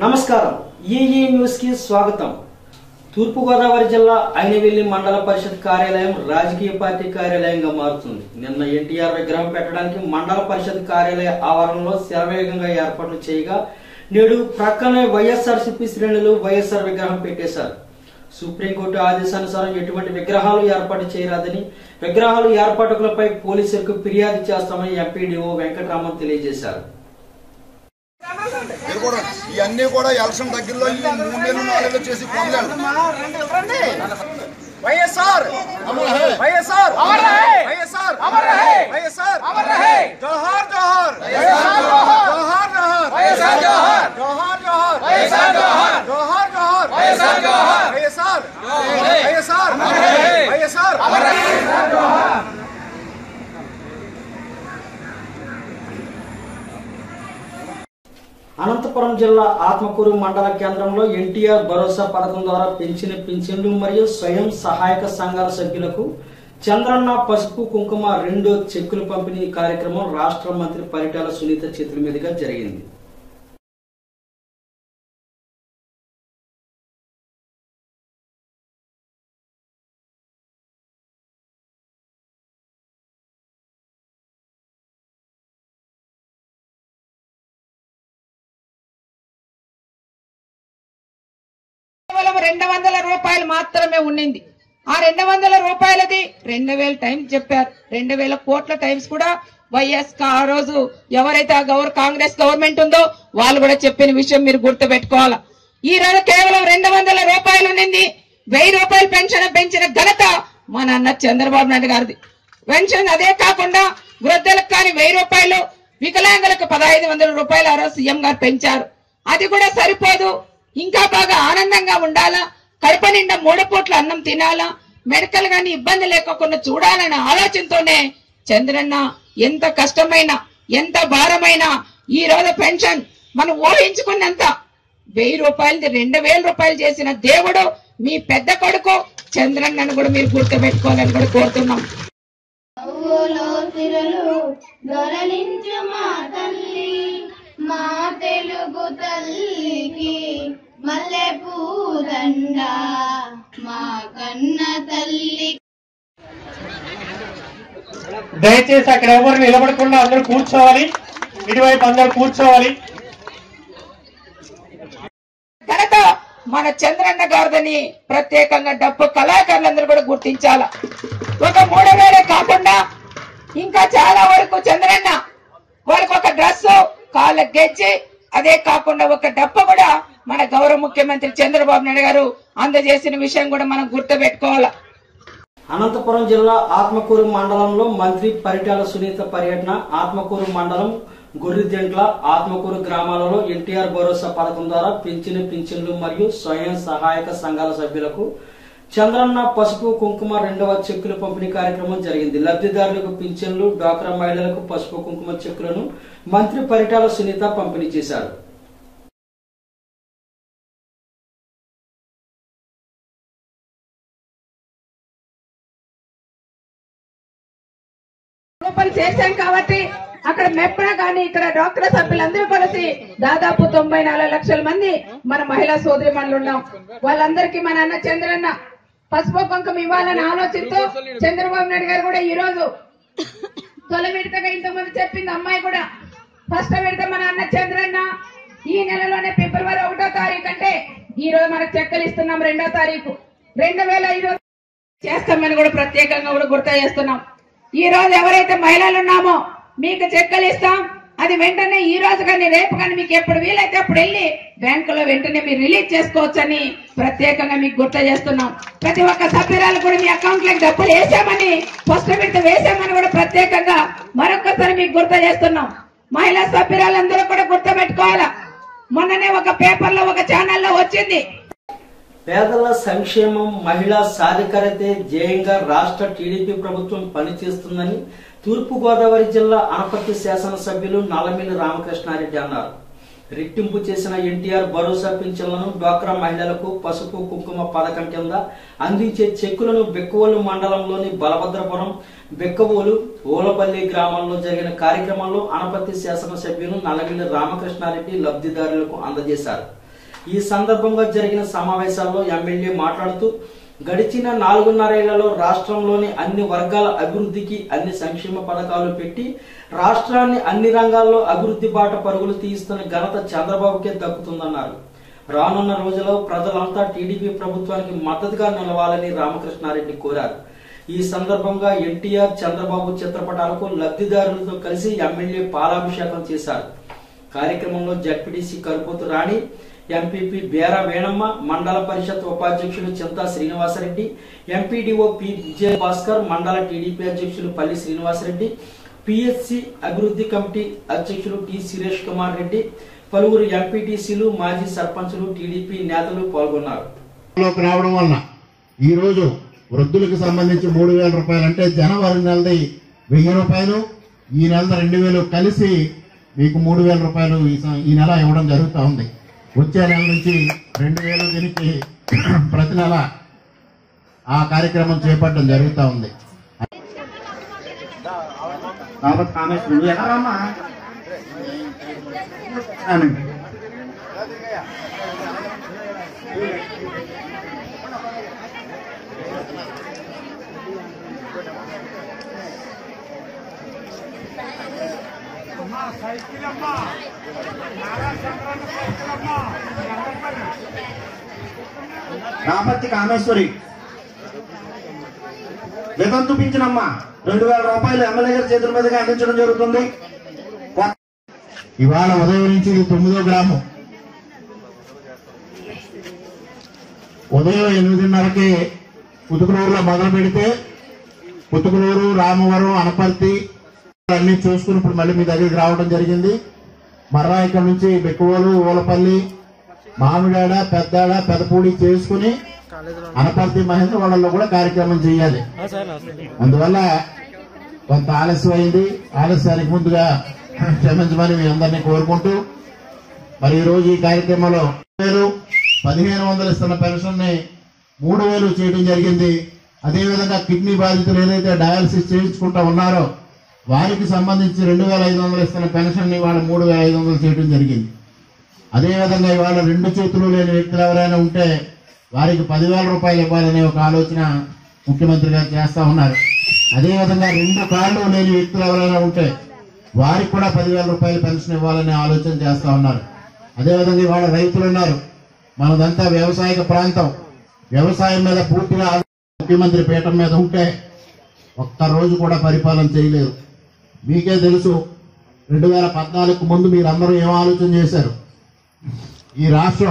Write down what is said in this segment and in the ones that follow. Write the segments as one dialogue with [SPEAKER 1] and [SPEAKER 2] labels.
[SPEAKER 1] నమస్కారం EE news కి స్వాగతం తూర్పుగోదావరి జిల్లా అయినవెల్లి మండల పరిషత్ కార్యాలయం రాజకీయ పార్టీ కార్యాలయంగా మారుతుంది నిన్న ఎన్టీఆర్ విగ్రహం పెట్టడానికి మండల పరిషత్ కార్యాలయ ఆవరణలో శరవేగంగా ఏర్పాట్లు చేయగా నేడు ప్రక్కనే వైఎస్ఆర్సీపీ శ్రేణులు వైఎస్ఆర్ విగ్రహం పెట్టేశారు సుప్రీంకోర్టు ఆదేశానుసారం ఎటువంటి విగ్రహాలు ఏర్పాటు చేయరాదని విగ్రహాలు ఏర్పాటులపై పోలీసులకు ఫిర్యాదు చేస్తామని ఎంపీడీఓ వెంకటరామన్ తెలియజేశారు
[SPEAKER 2] ఇది కూడా ఇవన్నీ కూడా ఎలక్షన్ దగ్గరలో ఈ మూడు నెలలు నాలుగు నెలలు చేసి పొందాలి
[SPEAKER 3] వైఎస్ఆర్
[SPEAKER 2] అమర్ హై.
[SPEAKER 3] వైఎస్ఆర్
[SPEAKER 4] అమర్ రహే.
[SPEAKER 3] వైఎస్ఆర్
[SPEAKER 4] అమర్ రహే.
[SPEAKER 3] వైఎస్ఆర్
[SPEAKER 4] అమర్ రహే.
[SPEAKER 3] జోహార్ జోహార్
[SPEAKER 4] వైఎస్ఆర్ జోహార్.
[SPEAKER 3] జోహార్ జోహార్
[SPEAKER 4] వైఎస్ఆర్ జోహార్.
[SPEAKER 3] జోహార్ జోహార్
[SPEAKER 4] వైఎస్ఆర్ జోహార్.
[SPEAKER 3] జోహార్ జోహార్
[SPEAKER 4] వైఎస్ఆర్ జోహార్.
[SPEAKER 3] వైఎస్ఆర్
[SPEAKER 4] రహే.
[SPEAKER 3] వైఎస్ఆర్
[SPEAKER 4] అమర్ రహే.
[SPEAKER 3] వైఎస్ఆర్
[SPEAKER 4] అమర్ రహే.
[SPEAKER 1] అనంతపురం జిల్లా ఆత్మకూరు మండల కేంద్రంలో ఎన్టీఆర్ భరోసా పథకం ద్వారా పెంచిన పింఛన్లు మరియు స్వయం సహాయక సంఘాల సభ్యులకు చంద్రన్న పసుపు కుంకుమ రెండో చెక్కులు పంపిణీ కార్యక్రమం రాష్ట్ర మంత్రి పరిటాల సునీత చేతుల మీదుగా జరిగింది
[SPEAKER 5] కేవలం రెండు వందల రూపాయలు మాత్రమే ఉండింది ఆ రెండు వందల రూపాయలది రెండు వేల టైమ్స్ చెప్పారు రెండు వేల కోట్ల టైమ్స్ కూడా వైఎస్ కా- ఆ రోజు ఎవరైతే ఆ గవర్ కాంగ్రెస్ గవర్నమెంట్ ఉందో వాళ్ళు కూడా చెప్పిన విషయం మీరు గుర్తుపెట్టుకోవాలా ఈ రోజు కేవలం రెండు వందల రూపాయలు ఉండింది వెయ్యి రూపాయలు పెన్షన్ పెంచిన ఘనత మా నాన్న చంద్రబాబు నాయుడు గారిది పెన్షన్ అదే కాకుండా వృద్ధులకు కానీ వెయ్యి రూపాయలు వికలాంగులకు పదహైదు వందల రూపాయలు ఆ రోజు సీఎం గారు పెంచారు అది కూడా సరిపోదు ఇంకా బాగా ఆనందంగా ఉండాలా కడుప నిండా మూడు పూట్ల అన్నం తినాలా మెడికల్ గాని ఇబ్బంది లేకుండా చూడాలనే ఆలోచనతోనే చంద్రన్న ఎంత కష్టమైన ఎంత భారమైన ఈ రోజు పెన్షన్ మనం ఊహించుకున్నంత వెయ్యి రూపాయలది రెండు వేల రూపాయలు చేసిన దేవుడు మీ పెద్ద కొడుకు చంద్రన్నను కూడా మీరు గుర్తుపెట్టుకోవాలని కూడా కోరుతున్నాం
[SPEAKER 6] నవ్వులో సిరలు దొరలించు మా తల్లి మా తెలుగు తల్లికి మల్లె పూదండ మా కన్న తల్లి
[SPEAKER 7] దయచేసి అక్కడ ఎవరు నిలబడకుండా అందరూ కూర్చోవాలి ఇటువైపు అందరూ కూర్చోవాలి
[SPEAKER 5] ఘనత మన చంద్రన్న గారిదని ప్రత్యేకంగా డబ్బు కళాకారులందరూ కూడా గుర్తించాల ఒక మూడు వేలే కాకుండా ఇంకా చాలా వరకు చంద్రన్న వాళ్ళకి ఒక డ్రెస్ కాళ్ళ గెజ్జి అదే కాకుండా ఒక డబ్బు కూడా మన గౌరవ ముఖ్యమంత్రి చంద్రబాబు నాయుడు గారు అందజేసిన విషయం కూడా మనం గుర్తుపెట్టుకోవాలి
[SPEAKER 1] అనంతపురం జిల్లా ఆత్మకూరు మండలంలో మంత్రి పరిటాల సునీత పర్యటన ఆత్మకూరు మండలం గొర్రెదెంట్ల ఆత్మకూరు గ్రామాలలో ఎన్టీఆర్ భరోసా పథకం ద్వారా పెంచిన పింఛన్లు మరియు స్వయం సహాయక సంఘాల సభ్యులకు చంద్రన్న పసుపు కుంకుమ రెండవ చెక్కుల పంపిణీ కార్యక్రమం జరిగింది లబ్ధిదారులకు పింఛన్లు డ్వాక్రా మహిళలకు పసుపు కుంకుమ చెక్కులను మంత్రి పరిటాల సునీత పంపిణీ చేశారు
[SPEAKER 5] రూపాయలు చేశాం కాబట్టి అక్కడ మెప్పన కానీ ఇక్కడ డాక్టర్ సభ్యులందరూ కలిసి దాదాపు తొంభై నాలుగు లక్షల మంది మన మహిళా సోదరి ఉన్నాం వాళ్ళందరికీ మన అన్న చంద్రన్న పసుపు కుంకుమ ఇవ్వాలని ఆలోచనతో చంద్రబాబు నాయుడు గారు కూడా ఈ రోజు తొలి విడతగా ఇంతకుముందు చెప్పింది అమ్మాయి కూడా ఫస్ట్ విడత మన అన్న చంద్రన్న ఈ నెలలోనే ఫిబ్రవరి ఒకటో తారీఖు అంటే ఈ రోజు మనకు చెక్కలు ఇస్తున్నాం రెండో తారీఖు రెండు వేల ఐదు చేస్తామని కూడా ప్రత్యేకంగా కూడా గుర్తు చేస్తున్నాం ఈ రోజు ఎవరైతే మహిళలు ఉన్నామో మీకు చెక్కలు ఇస్తాం అది వెంటనే ఈ రోజు కానీ రేపు కానీ మీకు ఎప్పుడు వీలైతే అప్పుడు వెళ్ళి బ్యాంకులో వెంటనే మీరు రిలీజ్ చేసుకోవచ్చని ప్రత్యేకంగా మీకు గుర్తు చేస్తున్నాం ప్రతి ఒక్క సభ్యురాలు కూడా మీ అకౌంట్ లకు డబ్బులు వేసామని ఫస్ట్ విడత వేసామని కూడా ప్రత్యేకంగా మరొకసారి మీకు గుర్తు చేస్తున్నాం మహిళా సభ్యురాలందరూ కూడా గుర్తు పెట్టుకోవాలా మొన్ననే ఒక పేపర్ లో ఒక ఛానల్లో వచ్చింది
[SPEAKER 1] పేదల సంక్షేమం మహిళా సాధికారతే ధ్యేయంగా రాష్ట్ర టీడీపీ ప్రభుత్వం పనిచేస్తుందని తూర్పు గోదావరి జిల్లా అనపర్తి శాసనసభ్యులు నల్లమిల్లి రామకృష్ణారెడ్డి అన్నారు రెట్టింపు చేసిన ఎన్టీఆర్ భరోసా పింఛన్లను డ్వాక్రా మహిళలకు పసుపు కుంకుమ పథకం కింద అందించే చెక్కులను బెక్కవోలు మండలంలోని బలభద్రపురం బెక్కవోలు ఓలపల్లి గ్రామంలో జరిగిన కార్యక్రమంలో అనపర్తి శాసనసభ్యులు నల్లమిల్లి రామకృష్ణారెడ్డి లబ్ధిదారులకు అందజేశారు ఈ సందర్భంగా జరిగిన సమావేశాల్లో ఎమ్మెల్యే మాట్లాడుతూ గడిచిన నాలుగున్నరేళ్లలో రాష్ట్రంలోని అన్ని వర్గాల అభివృద్ధికి అన్ని సంక్షేమ పథకాలు పెట్టి రాష్ట్రాన్ని అన్ని రంగాల్లో అభివృద్ధి బాట పరుగులు తీస్తున్న ఘనత చంద్రబాబుకే దక్కుతుందన్నారు రానున్న రోజుల్లో ప్రజలంతా టీడీపీ ప్రభుత్వానికి మద్దతుగా నిలవాలని రామకృష్ణారెడ్డి కోరారు ఈ సందర్భంగా ఎన్టీఆర్ చంద్రబాబు చిత్రపటాలకు లబ్ధిదారులతో కలిసి ఎమ్మెల్యే పాలాభిషేకం చేశారు కార్యక్రమంలో జడ్పీటీసీ కరుపోతు రాణి ఎంపీపీ బేర వేణమ్మ మండల పరిషత్ ఉపాధ్యక్షులు చింతా శ్రీనివాసరెడ్డి ఎంపీడీఓ పి విజయ భాస్కర్ మండల టీడీపీ అధ్యక్షులు పల్లి శ్రీనివాసరెడ్డి పిఎస్సి అభివృద్ధి కమిటీ అధ్యక్షులు టి సురేష్ కుమార్ రెడ్డి పలువురు ఎంపీటీసీలు మాజీ సర్పంచులు టీడీపీ నేతలు పాల్గొన్నారు
[SPEAKER 8] లోకి రావడం వలన ఈ రోజు వృద్ధులకు సంబంధించి మూడు వేల రూపాయలు అంటే జనవరి నెలది వెయ్యి రూపాయలు ఈ నెల రెండు వేలు కలిసి మీకు మూడు వేల రూపాయలు ఈ సం- ఈ నెల ఇవ్వడం జరుగుతూ ఉంది వచ్చే నెల నుంచి రెండు వేలు దీనికి ప్రతి నెల ఆ కార్యక్రమం చేపట్టడం జరుగుతూ ఉంది కాబట్టి కామేశ్వరి నువ్వు ఎలా రామ్మా? అనండి. రాపత్తి కామేశ్వరి విధం చూపించినమ్మా రెండు వేల రూపాయలు ఎమ్మెల్యే గారి చేతుల మీదుగా అందించడం జరుగుతుంది ఇవాళ ఉదయం నుంచి ఇది తొమ్మిదో గ్రామం ఉదయం ఎనిమిదిన్నరకి పుతుకులూరులో మొదలు పెడితే పుతుకులూరు రామవరం అనపర్తి అన్ని చూసుకుని ఇప్పుడు మళ్ళీ మీ దగ్గరికి రావడం జరిగింది మర్రా ఇక్కడ నుంచి బెక్కువలు ఊలపల్లి మామిడాడ పెద్దాడ పెదపూడి చేసుకుని అనపర్తి మహేంద్ర వాళ్ళలో కూడా కార్యక్రమం చేయాలి అందువల్ల కొంత ఆలస్యం అయింది ఆలస్యానికి ముందుగా క్షమించమని మీ అందరినీ కోరుకుంటూ మరి ఈ రోజు ఈ కార్యక్రమంలో వేలు పదిహేను వందలు ఇస్తున్న పెన్షన్ ని మూడు వేలు చేయడం జరిగింది అదేవిధంగా కిడ్నీ బాధితులు ఏదైతే డయాలసిస్ చేయించుకుంటా ఉన్నారో వారికి సంబంధించి రెండు వేల ఐదు వందలు ఇస్తున్న పెన్షన్ ని ఇవాళ మూడు వేల ఐదు వందలు చేయడం జరిగింది అదేవిధంగా ఇవాళ రెండు చేతులు లేని వ్యక్తులు ఎవరైనా ఉంటే వారికి పదివేల రూపాయలు ఇవ్వాలనే ఒక ఆలోచన ముఖ్యమంత్రి గారు చేస్తా ఉన్నారు అదేవిధంగా రెండు కాళ్ళు లేని వ్యక్తులు ఎవరైనా ఉంటే వారికి కూడా పదివేల రూపాయలు పెన్షన్ ఇవ్వాలనే ఆలోచన చేస్తా ఉన్నారు అదేవిధంగా ఇవాళ రైతులు ఉన్నారు మనదంతా వ్యవసాయక ప్రాంతం వ్యవసాయం మీద పూర్తిగా ఆధారపడి ముఖ్యమంత్రి పీఠం మీద ఉంటే ఒక్క రోజు కూడా పరిపాలన చేయలేదు మీకే తెలుసు రెండు వేల పద్నాలుగు ముందు మీరందరూ ఏం ఆలోచన చేశారు ఈ రాష్ట్రం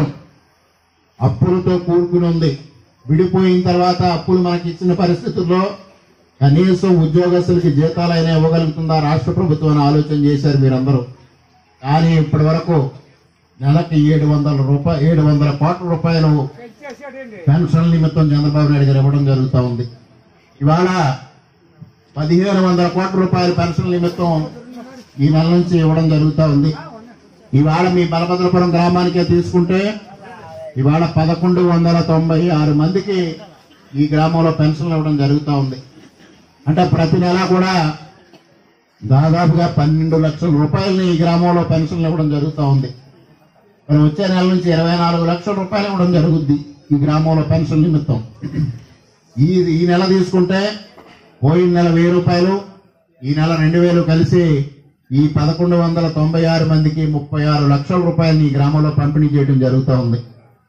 [SPEAKER 8] అప్పులతో కూడుకుని ఉంది విడిపోయిన తర్వాత అప్పులు మనకి ఇచ్చిన పరిస్థితుల్లో కనీసం ఉద్యోగస్తులకి జీతాలైనా ఇవ్వగలుగుతుందా రాష్ట్ర ప్రభుత్వం అని ఆలోచన చేశారు మీరందరూ కానీ ఇప్పటి వరకు నెలకి ఏడు వందల రూపాయలు ఏడు వందల కోట్ల రూపాయలు పెన్షన్ నిమిత్తం చంద్రబాబు నాయుడు గారు ఇవ్వడం జరుగుతూ ఉంది ఇవాళ పదిహేను వందల కోట్ల రూపాయల పెన్షన్ నిమిత్తం ఈ నెల నుంచి ఇవ్వడం జరుగుతూ ఉంది ఇవాళ మీ బలభద్రపురం గ్రామానికే తీసుకుంటే ఇవాళ పదకొండు వందల తొంభై ఆరు మందికి ఈ గ్రామంలో పెన్షన్లు ఇవ్వడం జరుగుతూ ఉంది అంటే ప్రతి నెల కూడా దాదాపుగా పన్నెండు లక్షల రూపాయలని ఈ గ్రామంలో పెన్షన్లు ఇవ్వడం జరుగుతూ ఉంది మరి వచ్చే నెల నుంచి ఇరవై నాలుగు లక్షల రూపాయలు ఇవ్వడం జరుగుద్ది ఈ గ్రామంలో పెన్షన్ నిమిత్తం ఈ ఈ నెల తీసుకుంటే పోయిన నెల వెయ్యి రూపాయలు ఈ నెల రెండు వేలు కలిసి ఈ పదకొండు వందల తొంభై ఆరు మందికి ముప్పై ఆరు లక్షల రూపాయలు ఈ గ్రామంలో పంపిణీ చేయడం జరుగుతూ ఉంది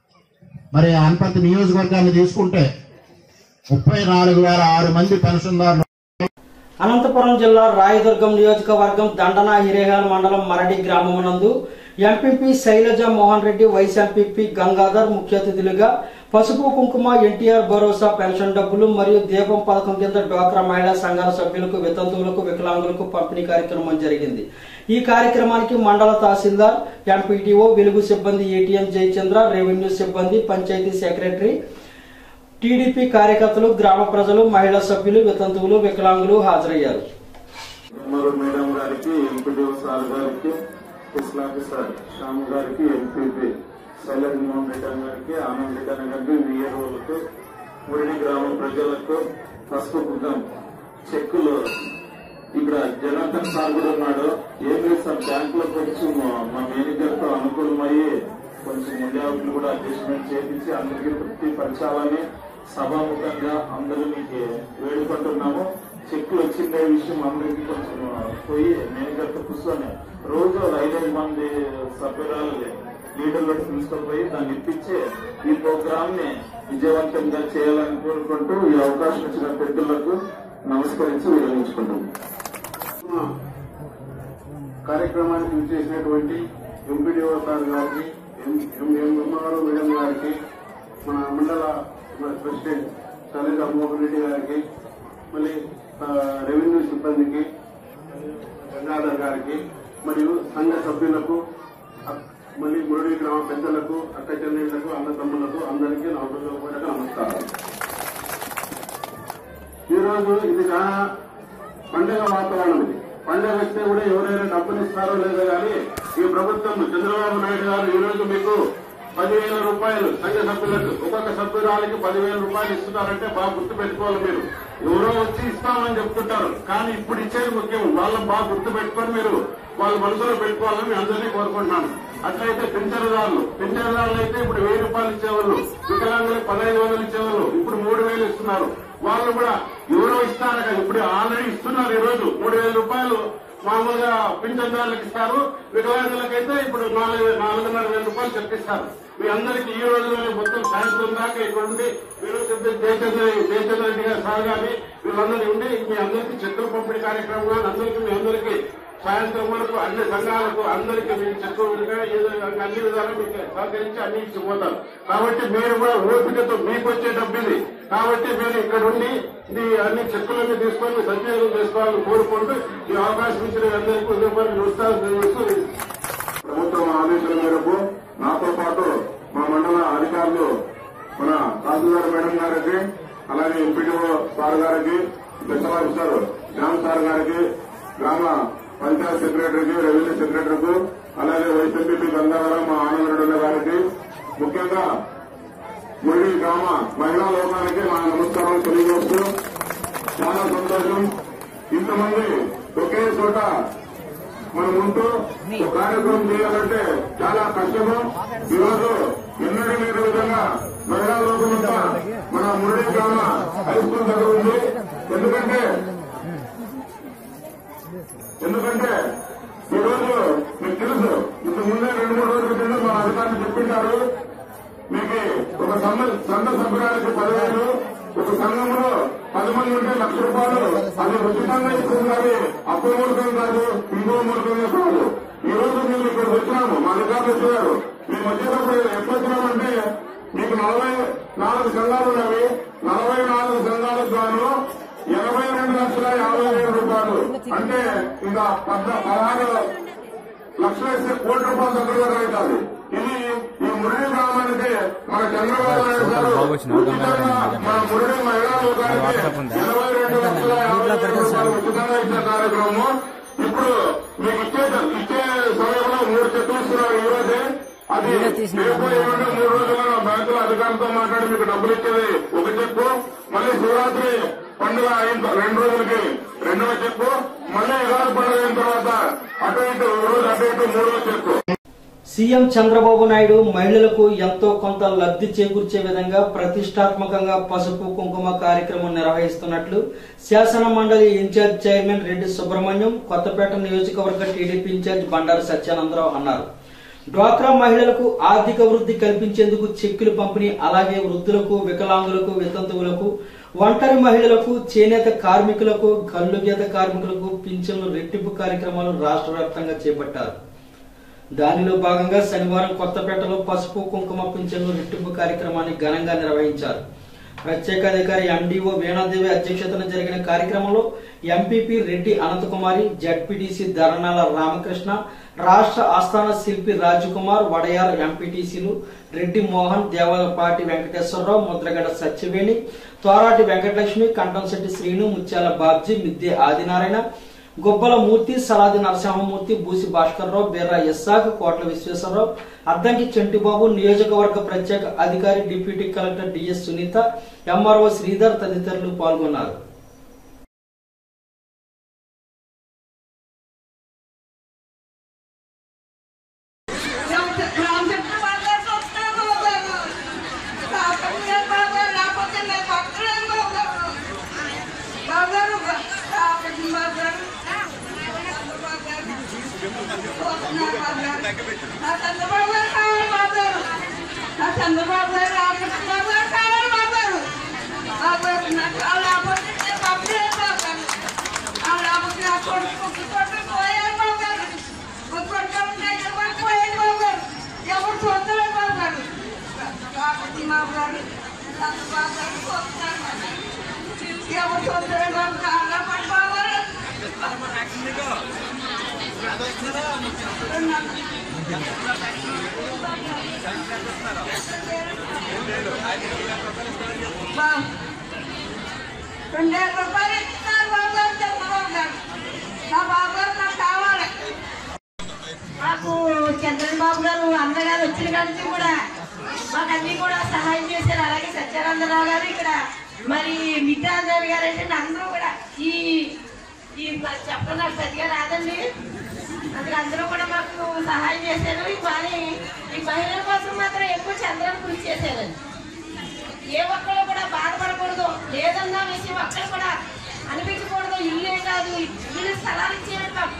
[SPEAKER 8] మరి అనపర్తి నియోజకవర్గాన్ని తీసుకుంటే ముప్పై నాలుగు వేల ఆరు మంది పెన్షన్దారులు
[SPEAKER 1] అనంతపురం జిల్లా రాయదుర్గం నియోజకవర్గం దండన హిరేహాల్ మండలం మరడి గ్రామం నందు MPP Sailaja Mohan Reddy vice MPP Gangadhar ముఖ్య అతిథులుగా పసుపు కుంకుమ ఎన్టీఆర్ భరోసా పెన్షన్ డబ్బులు మరియు దీపం పథకం కింద డ్వాక్రా మహిళా సంఘాల సభ్యులకు వితంతువులకు వికలాంగులకు పంపిణీ కార్యక్రమం జరిగింది ఈ కార్యక్రమానికి మండల తహసీల్దార్ ఎంపీటీఓ వెలుగు సిబ్బంది ఏటీఎం జయచంద్ర రెవెన్యూ సిబ్బంది పంచాయతీ సెక్రటరీ టీడీపీ కార్యకర్తలు గ్రామ ప్రజలు మహిళా సభ్యులు వితంతువులు వికలాంగులు హాజరయ్యారు
[SPEAKER 9] ఉమ్మరు మేడం గారికి ఎంపీడీఓ సార్ గారికి స్పెషల్ ఆఫీసర్ శ్యామ్ గారికి ఎంపీపీ శైలజ్ మోహన్ రెడ్డి గారికి ఆనంద్ రెడ్డి అన్న గారికి విఆర్ఓలకు మురళి గ్రామ ప్రజలకు పసుపు కుంకం చెక్కులు ఇక్కడ జనార్దన్ సార్ కూడా ఉన్నాడు ఏం లేదు సార్ బ్యాంక్ లో కొంచెం మా మేనేజర్ తో అనుకూలమయ్యి కొంచెం ముందే అవుట్లు కూడా అడ్జస్ట్మెంట్ చేపించి అందరికీ తృప్తి పరచాలని సభాముఖంగా అందరూ మీకు వేడుకుంటున్నాము చెక్కులు వచ్చిండే విషయం అందరికీ కొంచెం పోయి మేనేజర్తో కూర్చొని రోజు ఒక ఐదైదు మంది సభ్యురాలు లీడర్లను తీసుకుపోయి దాన్ని ఇప్పించి ఈ ప్రోగ్రామ్ ని విజయవంతంగా చేయాలని కోరుకుంటూ ఈ అవకాశం ఇచ్చిన పెద్దలకు నమస్కరించి విరమించుకుంటున్నాను
[SPEAKER 10] కార్యక్రమానికి విచ్చేసినటువంటి ఎంపీడీఓ సార్ గారికి ఎంఆర్ఓ మేడం గారికి మన మండల మన ప్రెసిడెంట్ సలీల మోహన్ రెడ్డి గారికి మళ్ళీ ఆ, రెవెన్యూ సిబ్బందికి గంగాధర్ గారికి మరియు సంఘ సభ్యులకు అక్- మళ్ళీ మురళి గ్రామ పెద్దలకు అక్క చెల్లెళ్లకు అన్న తమ్ములకు అందరికీ నా హృదయపూర్వక నమస్కారం ఈ రోజు ఇది చాలా పండుగ వాతావరణం ఇది పండుగ వస్తే కూడా ఎవరైనా డబ్బులు ఇస్తారో లేదో కానీ ఈ ప్రభుత్వం చంద్రబాబు నాయుడు గారు ఈ రోజు మీకు పదివేల రూపాయలు సంఘ సభ్యులకు ఒక్కొక్క సభ్యురాలకి పదివేల రూపాయలు ఇస్తున్నారంటే బాగా గుర్తు పెట్టుకోవాలి మీరు ఎవరో వచ్చి ఇస్తామని చెప్తుంటారు కానీ ఇప్పుడు ఇచ్చేది ముఖ్యం వాళ్ళని బాగా గుర్తు పెట్టుకొని మీరు వాళ్ళ మనసులో పెట్టుకోవాలని మీ అందరినీ కోరుకుంటున్నాను అట్లయితే పింఛనుదారులు పింఛనుదారులు అయితే ఇప్పుడు వెయ్యి రూపాయలు ఇచ్చేవాళ్ళు వికలాంగులకు పదహైదు వందలు ఇచ్చేవాళ్ళు ఇప్పుడు మూడు వేలు ఇస్తున్నారు వాళ్ళు కూడా ఎవరో ఇస్తారు కదా ఇప్పుడు ఆల్రెడీ ఇస్తున్నారు ఈ రోజు మూడు వేల రూపాయలు మామూలుగా పింఛన్దారులకు ఇస్తారు వికలాంగులకైతే ఇప్పుడు నాలుగు నాలుగున్నర వేల రూపాయలు చెప్పిస్తారు మీ అందరికీ ఈ రోజులోనే మొత్తం సాయంత్రం దాకా ఇక్కడ ఉండి మీరు జయచంద్ర జయచంద్ర రెడ్డి గారు సార్ గాని వీళ్ళందరూ ఉండి మీ అందరికీ చెక్కుల పంపిణీ కార్యక్రమం కానీ అందరికీ మీ అందరికీ సాయంత్రం వరకు అన్ని సంఘాలకు అందరికీ మీకు చెక్కులుగా ఏదో అన్ని విధాలు మీకు సహకరించి అన్ని ఇచ్చిపోతారు కాబట్టి మీరు కూడా ఓపికతో మీకు వచ్చే డబ్బు ఇది కాబట్టి మీరు ఇక్కడ ఉండి ఇది అన్ని చెక్కులన్నీ తీసుకొని సద్వినియోగం చేసుకోవాలని కోరుకుంటూ ఈ అవకాశం ఇచ్చిన అందరికీ హృదయపూర్వక నమస్కారం తెలియజేస్తూ ప్రభుత్వం ఆదేశాల మేరకు నాతో పాటు మా మండల అధికారులు మన తహసీల్దార్ మేడం గారికి అలాగే ఎంపీడీఓ సార్ గారికి స్పెషల్ ఆఫీసర్ శ్యామ్ సార్ గారికి గ్రామ పంచాయత్ సెక్రటరీకి రెవెన్యూ సెక్రటరీకి అలాగే వైఎస్ఎంపీ గంగాధరం మా ఆనందరెడ్డి గారికి ముఖ్యంగా మురళి గ్రామ మహిళా లోకానికి మా నమస్కారం తెలియజేస్తూ చాలా సంతోషం ఇంతమంది ఒకే చోట మనం ఉంటూ ఒక కార్యక్రమం చేయాలంటే చాలా కష్టము ఈరోజు ఎన్నడూ లేని విధంగా మహిళా లోకమంతా మన మురళి గ్రామ హై స్కూల్ దగ్గర ఉంది ఎందుకంటే ఎందుకంటే ఈ రోజు మీకు తెలుసు ఇంతకు ముందే రెండు మూడు రోజుల కింద మా అధికారులు చెప్పింటారు మీకు ఒక సంఘ సంఘ సభ్యురానికి పదివేలు ఒక సంఘంలో పది మంది ఉంటే లక్ష రూపాయలు అది ఉచితంగా ఇస్తున్నది అప్పుల మూలకం కాదు ఇంకో మూలకంగా కాదు ఈ రోజు మేము ఇక్కడ వచ్చినాము మా అధికారులు వచ్చారు మేము వచ్చేటప్పుడు ఎప్పుడు వచ్చినామంటే మీకు నలభై నాలుగు సంఘాలు ఉన్నవి నలభై నాలుగు సంఘాలకు గాను ఎనభై రెండు లక్షల యాభై వేల రూపాయలు అంటే ఇంకా పద్ద పదహారు లక్షలు ఇస్తే కోటి రూపాయలు దగ్గర దగ్గర అవుతుంది ఇది ఈ మురళి గ్రామానికి మన చంద్రబాబు నాయుడు గారు ఉచితంగా మన మురళి మహిళా లోకానికి ఎనభై రెండు లక్షల యాభై వేల రూపాయలు ఉచితంగా ఇచ్చే కార్యక్రమం ఇప్పుడు మీకు ఇచ్చే ఇచ్చే సమయంలో మూడు చెట్లు ఇస్తున్నారు ఈ రోజే అది రేపు ఏమంటే మూడు రోజుల్లో బ్యాంకుల అధికారులతో మాట్లాడి మీకు డబ్బులు ఇచ్చేది ఒక చెప్పు మళ్ళీ శివరాత్రి పండుగ అయిన రెండు రోజులకి రెండవ చెప్పు మళ్ళీ ఉగాది పండుగ అయిన తర్వాత అటు ఇటు ఒక రోజు అటు ఇటు మూడవ చెప్పు
[SPEAKER 1] సీఎం చంద్రబాబు నాయుడు మహిళలకు ఎంతో కొంత లబ్ధి చేకూర్చే విధంగా ప్రతిష్టాత్మకంగా పసుపు కుంకుమ కార్యక్రమం నిర్వహిస్తున్నట్లు శాసన మండలి ఇన్ఛార్జ్ చైర్మన్ రెడ్డి సుబ్రహ్మణ్యం కొత్తపేట నియోజకవర్గ టీడీపీ ఇన్ఛార్జ్ బండారు సత్యానందరావు అన్నారు డ్వాక్రా మహిళలకు ఆర్థిక వృద్ధి కల్పించేందుకు చెక్కులు పంపిణీ అలాగే వృద్ధులకు వికలాంగులకు వితంతువులకు ఒంటరి మహిళలకు చేనేత కార్మికులకు కల్లుగీత కార్మికులకు పింఛన్లు రెట్టింపు కార్యక్రమాలు రాష్ట్ర వ్యాప్తంగా చేపట్టారు దానిలో భాగంగా శనివారం కొత్తపేటలో పసుపు కుంకుమ పింఛన్లు రెట్టింపు కార్యక్రమాన్ని ఘనంగా నిర్వహించారు ప్రత్యేక అధికారి ఎండిఓ వీణాదేవి అధ్యక్షతన జరిగిన కార్యక్రమంలో ఎంపీపీ రెడ్డి అనంతకుమారి జడ్పీటీసీ ధరణాల రామకృష్ణ రాష్ట్ర ఆస్థాన శిల్పి రాజకుమార్ వడయార్ ఎంపీటీసీలు రెడ్డి మోహన్ దేవలపాటి వెంకటేశ్వరరావు ముద్రగడ సత్యవేణి తోరాటి వెంకటలక్ష్మి కంఠంశెట్టి శ్రీను ముత్యాల బాబ్జీ మిద్దె ఆదినారాయణ గొప్పల మూర్తి సలాది నరసింహమూర్తి బూసి భాస్కర్రావు బెర్రా ఎస్సాక్ కోట్ల విశ్వేశ్వరరావు అద్దంకి చెంటిబాబు నియోజకవర్గ ప్రత్యేక అధికారి deputy collector DS Sunitha MRO Sridhar తదితరులు పాల్గొన్నారు
[SPEAKER 5] రామ్ చెప్పిన వాళ్ళే
[SPEAKER 11] నా చంద్రబాబు గారు కావాలి బాబు గారు నా చంద్రబాబు గారు రామకృష్ణబాబు గారు కావాలి బాబు గారు బాబు గారు నాకు ఆ లేకపోతే నేను పంపలేదు బాబు గారు ఆ లేకపోతే నా కొడుకు కుక్కి కొడుకు పోయారు బాబు గారు కుక్కి కొడుకు దగ్గర కూడా పోయారు బాబు గారు ఎవరు చూడలేదు బాబు గారు కాబట్టి బాబు గారు చంద్రబాబు గారు చూస్తున్నారు బాబు గారు. ఎవరు చూడలేదు బాబు కాళ్ళ పడి బాబు గారు బాబు రెండు వేల రూపాయలు ఇస్తున్నారు బాబు గారు చంద్రబాబు గారు నా బాబు గారు నాకు కావాలి
[SPEAKER 12] మాకు చంద్రబాబు గారు అన్నగారు వచ్చిన కానీ కూడా మాకు అన్ని కూడా సహాయం చేశారు అలాగే సత్యానందరావు గారు ఇక్కడ మరి మిత్రాంజన్ గారు అంటే అందరూ కూడా ఈ ఈ మరి చెప్పడం నాకు పెద్దగా రాదండి అందుకు అందరూ కూడా మాకు సహాయం చేశారు కానీ ఈ మహిళల కోసం మాత్రం ఎక్కువ చంద్రను కృషి చేశారండి ఏ ఒక్కరు కూడా బాధపడకూడదు లేదన్న విషయం ఒక్కరు కూడా అనిపించకూడదు ఇల్లే కాదు ఇల్లు స్థలాలు ఇచ్చేయండి మాకు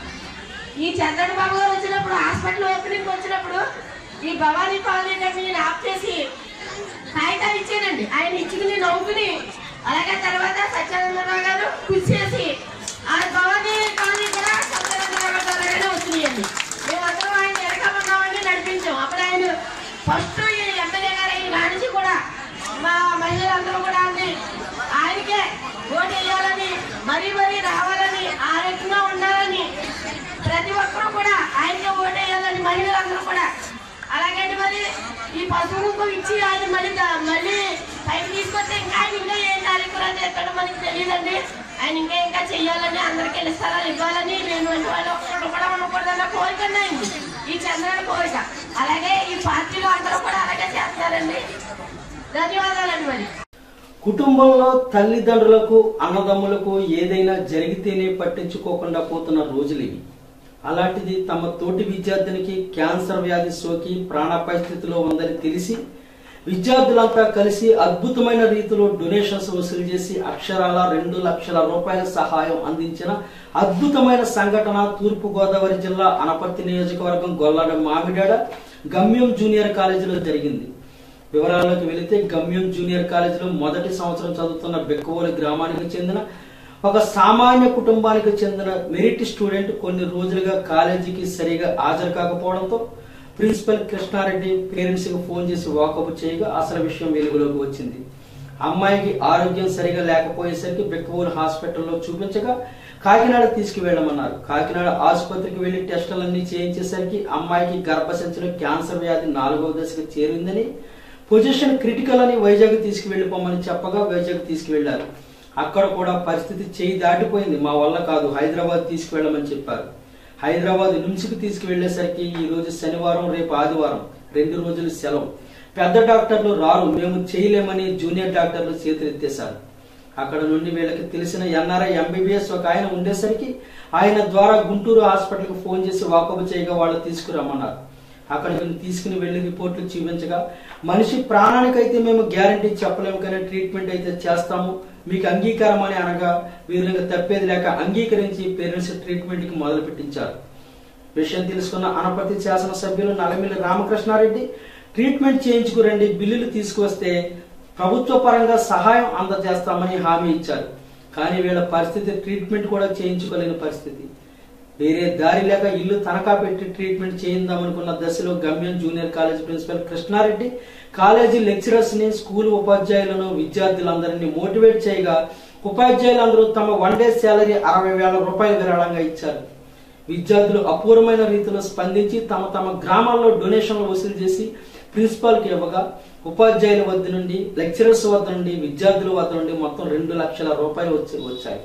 [SPEAKER 12] ఈ చంద్రన్ బాబు గారు వచ్చినప్పుడు హాస్పిటల్ ఓపెనింగ్ వచ్చినప్పుడు ఈ భవానీ కాలనీ దగ్గర నేను ఆఫ్ చేసి కాగితాలు ఇచ్చానండి ఆయన ఇచ్చుకుని నవ్వుకుని అలాగే తర్వాత సత్యానందరావు గారు కృషి చేసి ఆ భవానీ కాలనీ కూడా సత్యానందరావు గారు ద్వారానే వచ్చినాయండి మేమందరం ఆయన వెనక ఉన్నామని నడిపించాం అప్పుడు ఆయన ఫస్ట్ ఈ ఎమ్మెల్యే గారు అయిన కాడి నుంచి కూడా మా మహిళలందరూ కూడా అండి ఆయనకే ఓటు వేయాలని మరీ మరీ రావాలని ఆరోగ్యంగా ఉండాలని ప్రతి ఒక్కరూ కూడా ఆయనకే ఓటేయాలని మహిళలందరూ కూడా అలాగే మరి ఈ పసుపు కుంకుమ ఇచ్చి ఆయన మళ్ళీ దా- మళ్ళీ పైకి తీసుకొస్తే ఇంకా ఆయన ఇంకా ఏం కార్యక్రమాలు చేస్తాడో మనకి తెలియదండి ఆయన ఇంకా ఇంకా చెయ్యాలని అందరికీ ఇళ్ళ స్థలాలు ఇవ్వాలని నేను వంటి వాళ్ళు ఒక్కడు కూడా ఉండకూడదన్న కోరిక అయింది ఈ చంద్రుని కోరిక అలాగే ఈ పార్టీలో అందరూ కూడా అలాగే చేస్తారండి ధన్యవాదాలండి మరి
[SPEAKER 1] కుటుంబంలో తల్లిదండ్రులకు అన్నదమ్ములకు ఏదైనా జరిగితేనే పట్టించుకోకుండా పోతున్న రోజులు ఇవి అలాంటిది తమ తోటి విద్యార్థినికి క్యాన్సర్ వ్యాధి సోకి ప్రాణాపాయ స్థితిలో ఉందని తెలిసి విద్యార్థులంతా కలిసి అద్భుతమైన రీతిలో డొనేషన్స్ వసూలు చేసి అక్షరాల రెండు లక్షల రూపాయల సహాయం అందించిన అద్భుతమైన సంఘటన తూర్పు గోదావరి జిల్లా అనపర్తి నియోజకవర్గం గొల్లాడ మామిడాడ గమ్యం జూనియర్ కాలేజీలో జరిగింది వివరాల్లోకి వెళితే గమ్యం జూనియర్ కాలేజీలో మొదటి సంవత్సరం చదువుతున్న బెక్కవోలి గ్రామానికి చెందిన ఒక సామాన్య కుటుంబానికి చెందిన మెరిట్ స్టూడెంట్ కొన్ని రోజులుగా కాలేజీకి సరిగా హాజరు కాకపోవడంతో ప్రిన్సిపల్ కృష్ణారెడ్డి పేరెంట్స్ కి ఫోన్ చేసి వాకప్ చేయగా అసలు విషయం వెలుగులోకి వచ్చింది అమ్మాయికి ఆరోగ్యం సరిగా లేకపోయేసరికి బెక్కవోలు హాస్పిటల్లో చూపించగా కాకినాడ తీసుకువెళ్ళమన్నారు కాకినాడ ఆసుపత్రికి వెళ్లి టెస్టులన్నీ చేయించేసరికి అమ్మాయికి గర్భసంచిలో క్యాన్సర్ వ్యాధి నాలుగవ దశకు చేరిందని పొజిషన్ క్రిటికల్ అని వైజాగ్ తీసుకువెళ్ళిపోమని చెప్పగా వైజాగ్ తీసుకువెళ్లారు అక్కడ కూడా పరిస్థితి చేయి దాటిపోయింది మా వల్ల కాదు హైదరాబాద్ తీసుకువెళ్ళమని చెప్పారు హైదరాబాద్ నిమ్స్కి తీసుకువెళ్లేసరికి ఈ రోజు శనివారం రేపు ఆదివారం రెండు రోజులు సెలవు పెద్ద డాక్టర్లు రారు మేము చేయలేమని జూనియర్ డాక్టర్లు చేతులెత్తేశారు అక్కడ నుండి వీళ్ళకి తెలిసిన ఎన్ఆర్ఐ ఎంబీబీఎస్ ఒక ఆయన ఉండేసరికి ఆయన ద్వారా గుంటూరు హాస్పిటల్కి ఫోన్ చేసి వాకపు చేయగా వాళ్ళు తీసుకురమ్మన్నారు అక్కడ వీళ్ళు తీసుకుని వెళ్లి రిపోర్ట్లు చూపించగా మనిషి ప్రాణానికైతే మేము గ్యారంటీ చెప్పలేము కానీ ట్రీట్మెంట్ అయితే చేస్తాము మీకు అంగీకారం అని అనగా వీరు ఇంకా తప్పేది లేక అంగీకరించి పేరెంట్స్ ట్రీట్మెంట్ కి మొదలు పెట్టించారు విషయం తెలుసుకున్న అనపర్తి శాసనసభ్యులు నలమిల్లి రామకృష్ణారెడ్డి ట్రీట్మెంట్ చేయించుకురండి బిల్లులు తీసుకువస్తే ప్రభుత్వ పరంగా సహాయం అందజేస్తామని హామీ ఇచ్చారు కానీ వీళ్ళ పరిస్థితి ట్రీట్మెంట్ కూడా చేయించుకోలేని పరిస్థితి వేరే దారి లేక ఇల్లు తనఖా పెట్టి ట్రీట్మెంట్ చేయిందామనుకున్న దశలో Gamyam junior college principal Krishnareddy కాలేజీ లెక్చరర్స్ ని స్కూల్ ఉపాధ్యాయులను విద్యార్థులందరినీ మోటివేట్ చేయగా ఉపాధ్యాయులందరూ తమ వన్ డే శాలరీ అరవై వేల రూపాయలు విరాళంగా ఇచ్చారు విద్యార్థులు అపూర్వమైన రీతిలో స్పందించి తమ తమ గ్రామాల్లో డొనేషన్లు వసూలు చేసి ప్రిన్సిపాల్ కి ఇవ్వగా ఉపాధ్యాయుల వద్ద నుండి లెక్చరర్స్ వద్ద నుండి విద్యార్థుల వద్ద నుండి మొత్తం రెండు లక్షల రూపాయలు వచ్చి వచ్చాయి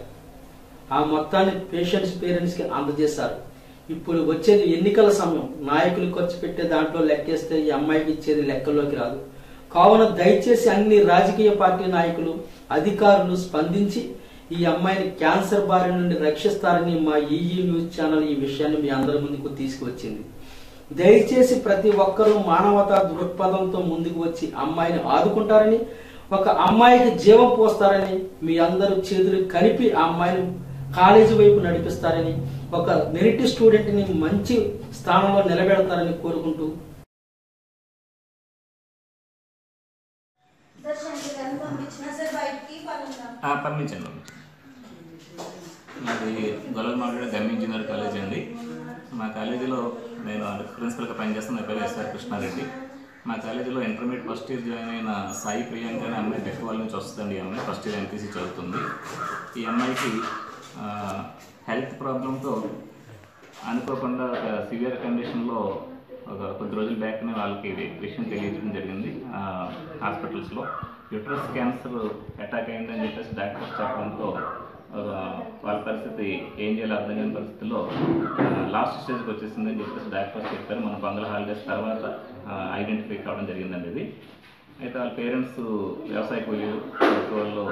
[SPEAKER 1] ఆ మొత్తాన్ని పేషెంట్స్ పేరెంట్స్ కి అందజేశారు ఇప్పుడు వచ్చేది ఎన్నికల సమయం నాయకులు ఖర్చు పెట్టే దాంట్లో లెక్కేస్తే ఈ అమ్మాయికి ఇచ్చేది లెక్కల్లోకి రాదు కావున దయచేసి అన్ని రాజకీయ పార్టీ నాయకులు అధికారులు స్పందించి ఈ అమ్మాయిని క్యాన్సర్ బారి నుండి రక్షిస్తారని మా ఈఈ న్యూస్ ఛానల్ ఈ విషయాన్ని మీ అందరి ముందుకు తీసుకువచ్చింది దయచేసి ప్రతి ఒక్కరూ మానవతా దృక్పథంతో ముందుకు వచ్చి అమ్మాయిని ఆదుకుంటారని ఒక అమ్మాయికి జీవం పోస్తారని మీ అందరూ చేతులు కలిపి ఆ అమ్మాయిని కాలేజీ వైపు నడిపిస్తారని ఒక మెరిట్ స్టూడెంట్ ని మంచి స్థానంలో నిలబెడతారని కోరుకుంటూ
[SPEAKER 13] ఆ, పంపించండి పంపించండి నాది గొల్లమాగడ గమ్ ఇంజనీర్ కాలేజ్ అండి మా కాలేజీలో నేను ప్రిన్సిపల్గా పనిచేస్తున్న నా పేరు ఎస్ఆర్ కృష్ణారెడ్డి మా కాలేజీలో ఇంటర్మీడియట్ ఫస్ట్ ఇయర్ జాయిన్ అయిన సాయి ప్రియాంక అనే అమ్మాయి బెక్కవాళ్ళ నుంచి వస్తుందండి ఈ అమ్మాయి ఫస్ట్ ఇయర్ ఎంపీసీ చదువుతుంది ఈ అమ్మాయికి హెల్త్ ప్రాబ్లంతో అనుకోకుండా ఒక సివియర్ కండిషన్లో ఒక కొద్ది రోజుల బ్యాక్నే వాళ్ళకి వి- విషయం తెలియజేయడం జరిగింది ఆ, హాస్పిటల్స్లో యూట్రస్ క్యాన్సర్ అటాక్ అయిందని చెప్పేసి డాక్టర్స్ చెప్పడంతో ఒక వాళ్ళ పరిస్థితి ఏం చేయాలో అర్థం కాని పరిస్థితిలో లాస్ట్ స్టేజ్కి వచ్చేసిందని చెప్పేసి డాక్టర్స్ చెప్పారు మన పందుల హాలిడేస్ తర్వాత ఐడెంటిఫై కావడం జరిగిందండి ఇది అయితే వాళ్ళ పేరెంట్స్ వ్యవసాయ కూలీలు వాళ్ళు